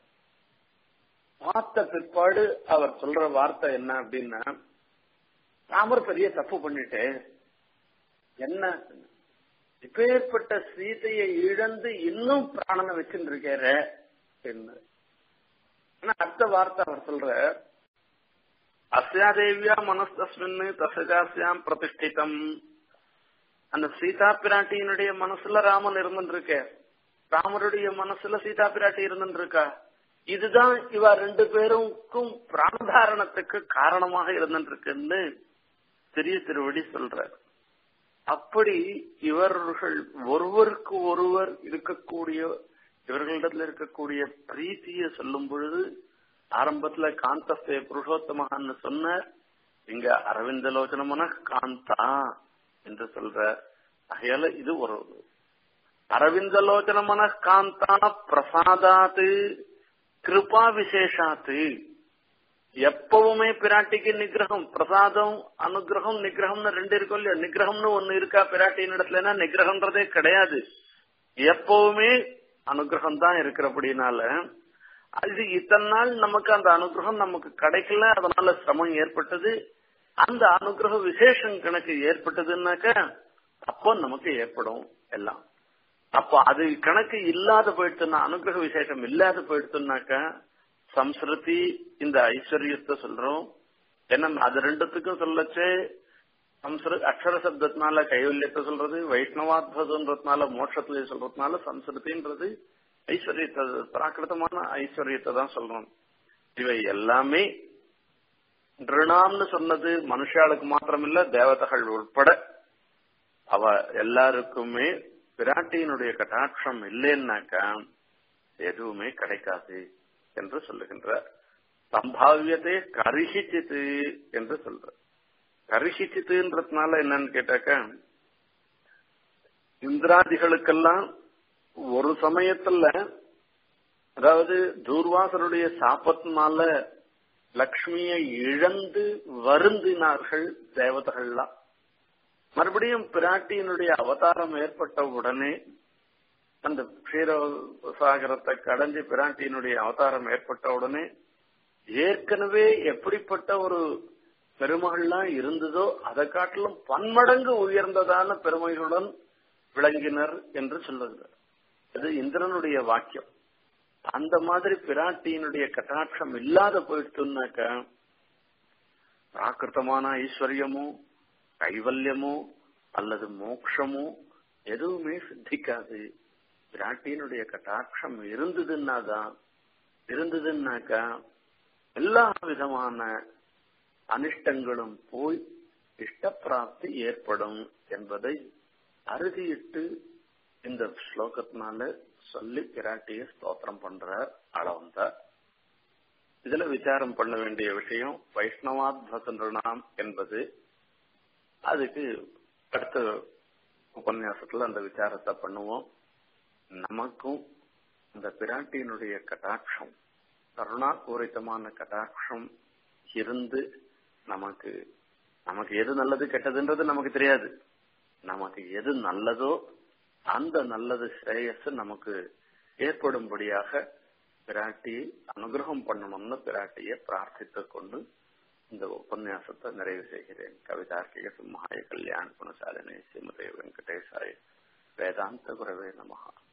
பார்த்த பிற்பாடு அவர் சொல்ற வார்த்தை என்ன அப்படின்னா ராமர் பெரிய தப்பு பண்ணிட்டு என்ன இப்பேற்பட்ட சீதையை இழந்து இன்னும் பிராணனை வச்சுட்டு இருக்கார என்ன ஆனா அடுத்த வார்த்தை அவர் சொல்ற அஸ்யாதேவியா மனஸ்தஸ்மின் தசகாசியாம் பிரதிஷ்டிதம் அந்த சீதா பிராட்டியினுடைய மனசுல ராமன் இருந்துருக்க ராமருடைய மனசுல சீதா பிராட்டி இருந்துருக்கா இதுதான் இவ ரெண்டு பேருக்கும் பிராணதாரணத்துக்கு காரணமாக இருந்துருக்குன்னு பெரிய திருவடி சொல்றார் அப்படி இவர்கள் ஒருவருக்கு ஒருவர் இருக்கக்கூடிய இவர்களிடத்துல இருக்கக்கூடிய பிரீத்திய சொல்லும் பொழுது ஆரம்பத்துல காந்தஸ்தே புருஷோத்தமகான்னு சொன்னார் இங்க அரவிந்த லோச்சனமான காந்தா என்று சொல்ற ஆகையால இது ஒரு அரவிந்தலோச்சன மனக்காந்தா பிரசாதாத்து கிருபா விசேஷாத்து எப்பவுமே பிராட்டிக்கு நிகிரகம் பிரசாதம் அனுகிரகம் நிகிரகம்னு ரெண்டு இருக்கும் இல்லையா நிகிரகம்னு ஒண்ணு இருக்கா பிராட்டியின் இடத்துலன்னா நிகிரகம்ன்றதே கிடையாது எப்பவுமே அனுகிரகம் தான் இருக்கிறபடினால அது இத்தனை நாள் நமக்கு அந்த அனுகிரகம் நமக்கு கிடைக்கல அதனால சிரமம் ஏற்பட்டது அந்த அனுகிரக விசேஷம் கணக்கு ஏற்பட்டதுன்னாக்க அப்போ நமக்கு ஏற்படும் எல்லாம் அப்போ அது கணக்கு இல்லாத போயிடுச்சுன்னா அனுகிரக விசேஷம் இல்லாத போயிடுச்சுனாக்க சம்ஸ்கிருதி இந்த ஐஸ்வர்யத்தை சொல்றோம் ஏன்னா அது ரெண்டுத்துக்கும் சொல்லச்சு சம்ஸ்கிரு அக்ஷர சப்தத்தினால கைவல்யத்தை சொல்றது வைஷ்ணவாத்வதன்றதுனால மோட்சத்திலே சொல்றதுனால சம்ஸ்கிருதின்றது ஐஸ்வர்யத்தை பிராகிருதமான ஐஸ்வர்யத்தை தான் சொல்றோம் இவை எல்லாமே நிருணாம்னு சொன்னது மனுஷாளுக்கு மாத்திரமில்ல தேவதைகள் உட்பட அவ எல்லாருக்குமே பிராட்டியினுடைய கட்டாட்சம் இல்லைன்னாக்கா எதுவுமே கிடைக்காது என்று சொல்லுகின்றார் சம்பாவியத்தை கரிசிச்சித்து என்று சொல்ற கரிசிச்சித்துன்றதுனால என்னன்னு கேட்டாக்க இந்திராதிகளுக்கெல்லாம் ஒரு சமயத்துல அதாவது தூர்வாசருடைய சாபத்தினால லக்ஷ்மியை இழந்து வருந்தினார்கள் தேவதைகள்லாம் மறுபடியும் பிராட்டியினுடைய அவதாரம் ஏற்பட்ட உடனே அந்த க்ஷீரசாகரத்தை கடந்து பிராட்டியினுடைய அவதாரம் ஏற்பட்ட உடனே ஏற்கனவே எப்படிப்பட்ட ஒரு பெருமைகள்லாம் இருந்ததோ அதை காட்டிலும் பன்மடங்கு உயர்ந்ததான பெருமைகளுடன் விளங்கினர் என்று சொல்லுகிறார் அது இந்திரனுடைய வாக்கியம் அந்த மாதிரி பிராட்டியினுடைய கட்டாட்சம் இல்லாத போயிடுச்சுன்னாக்க பிராகிருத்தமான ஐஸ்வர்யமோ கைவல்யமோ அல்லது மோக்ஷமோ எதுவுமே சித்திக்காது பிராட்டியினுடைய கட்டாட்சம் இருந்ததுன்னாதான் இருந்ததுன்னாக்கா எல்லா விதமான அனிஷ்டங்களும் போய் இஷ்டப்பிராப்தி ஏற்படும் என்பதை அறுதியிட்டு இந்த ஸ்லோகத்தினால சொல்லி பிராட்டிய ஸ்தோத்திரம் பண்றார் அளவந்தார் இதுல விசாரம் பண்ண வேண்டிய விஷயம் வைஷ்ணவாத்வசந்திரனாம் என்பது அதுக்கு அடுத்த உபன்யாசத்துல அந்த விசாரத்தை பண்ணுவோம் நமக்கும் அந்த பிராட்டியினுடைய கட்டாட்சம் கருணா பூரித்தமான கட்டாட்சம் இருந்து நமக்கு நமக்கு எது நல்லது கெட்டதுன்றது நமக்கு தெரியாது நமக்கு எது நல்லதோ அந்த நல்லது ஸ்ரேயஸ் நமக்கு ஏற்படும்படியாக பிராட்டியை அனுகிரகம் பண்ணணும்னு பிராட்டியை பிரார்த்தித்துக் கொண்டு இந்த உபன்யாசத்தை நிறைவு செய்கிறேன் கவிதார்க்கிக சிம்ஹாய கல்யாண குணசாலினி ஸ்ரீமதே வெங்கடேசாய வேதாந்த குரவே நமகா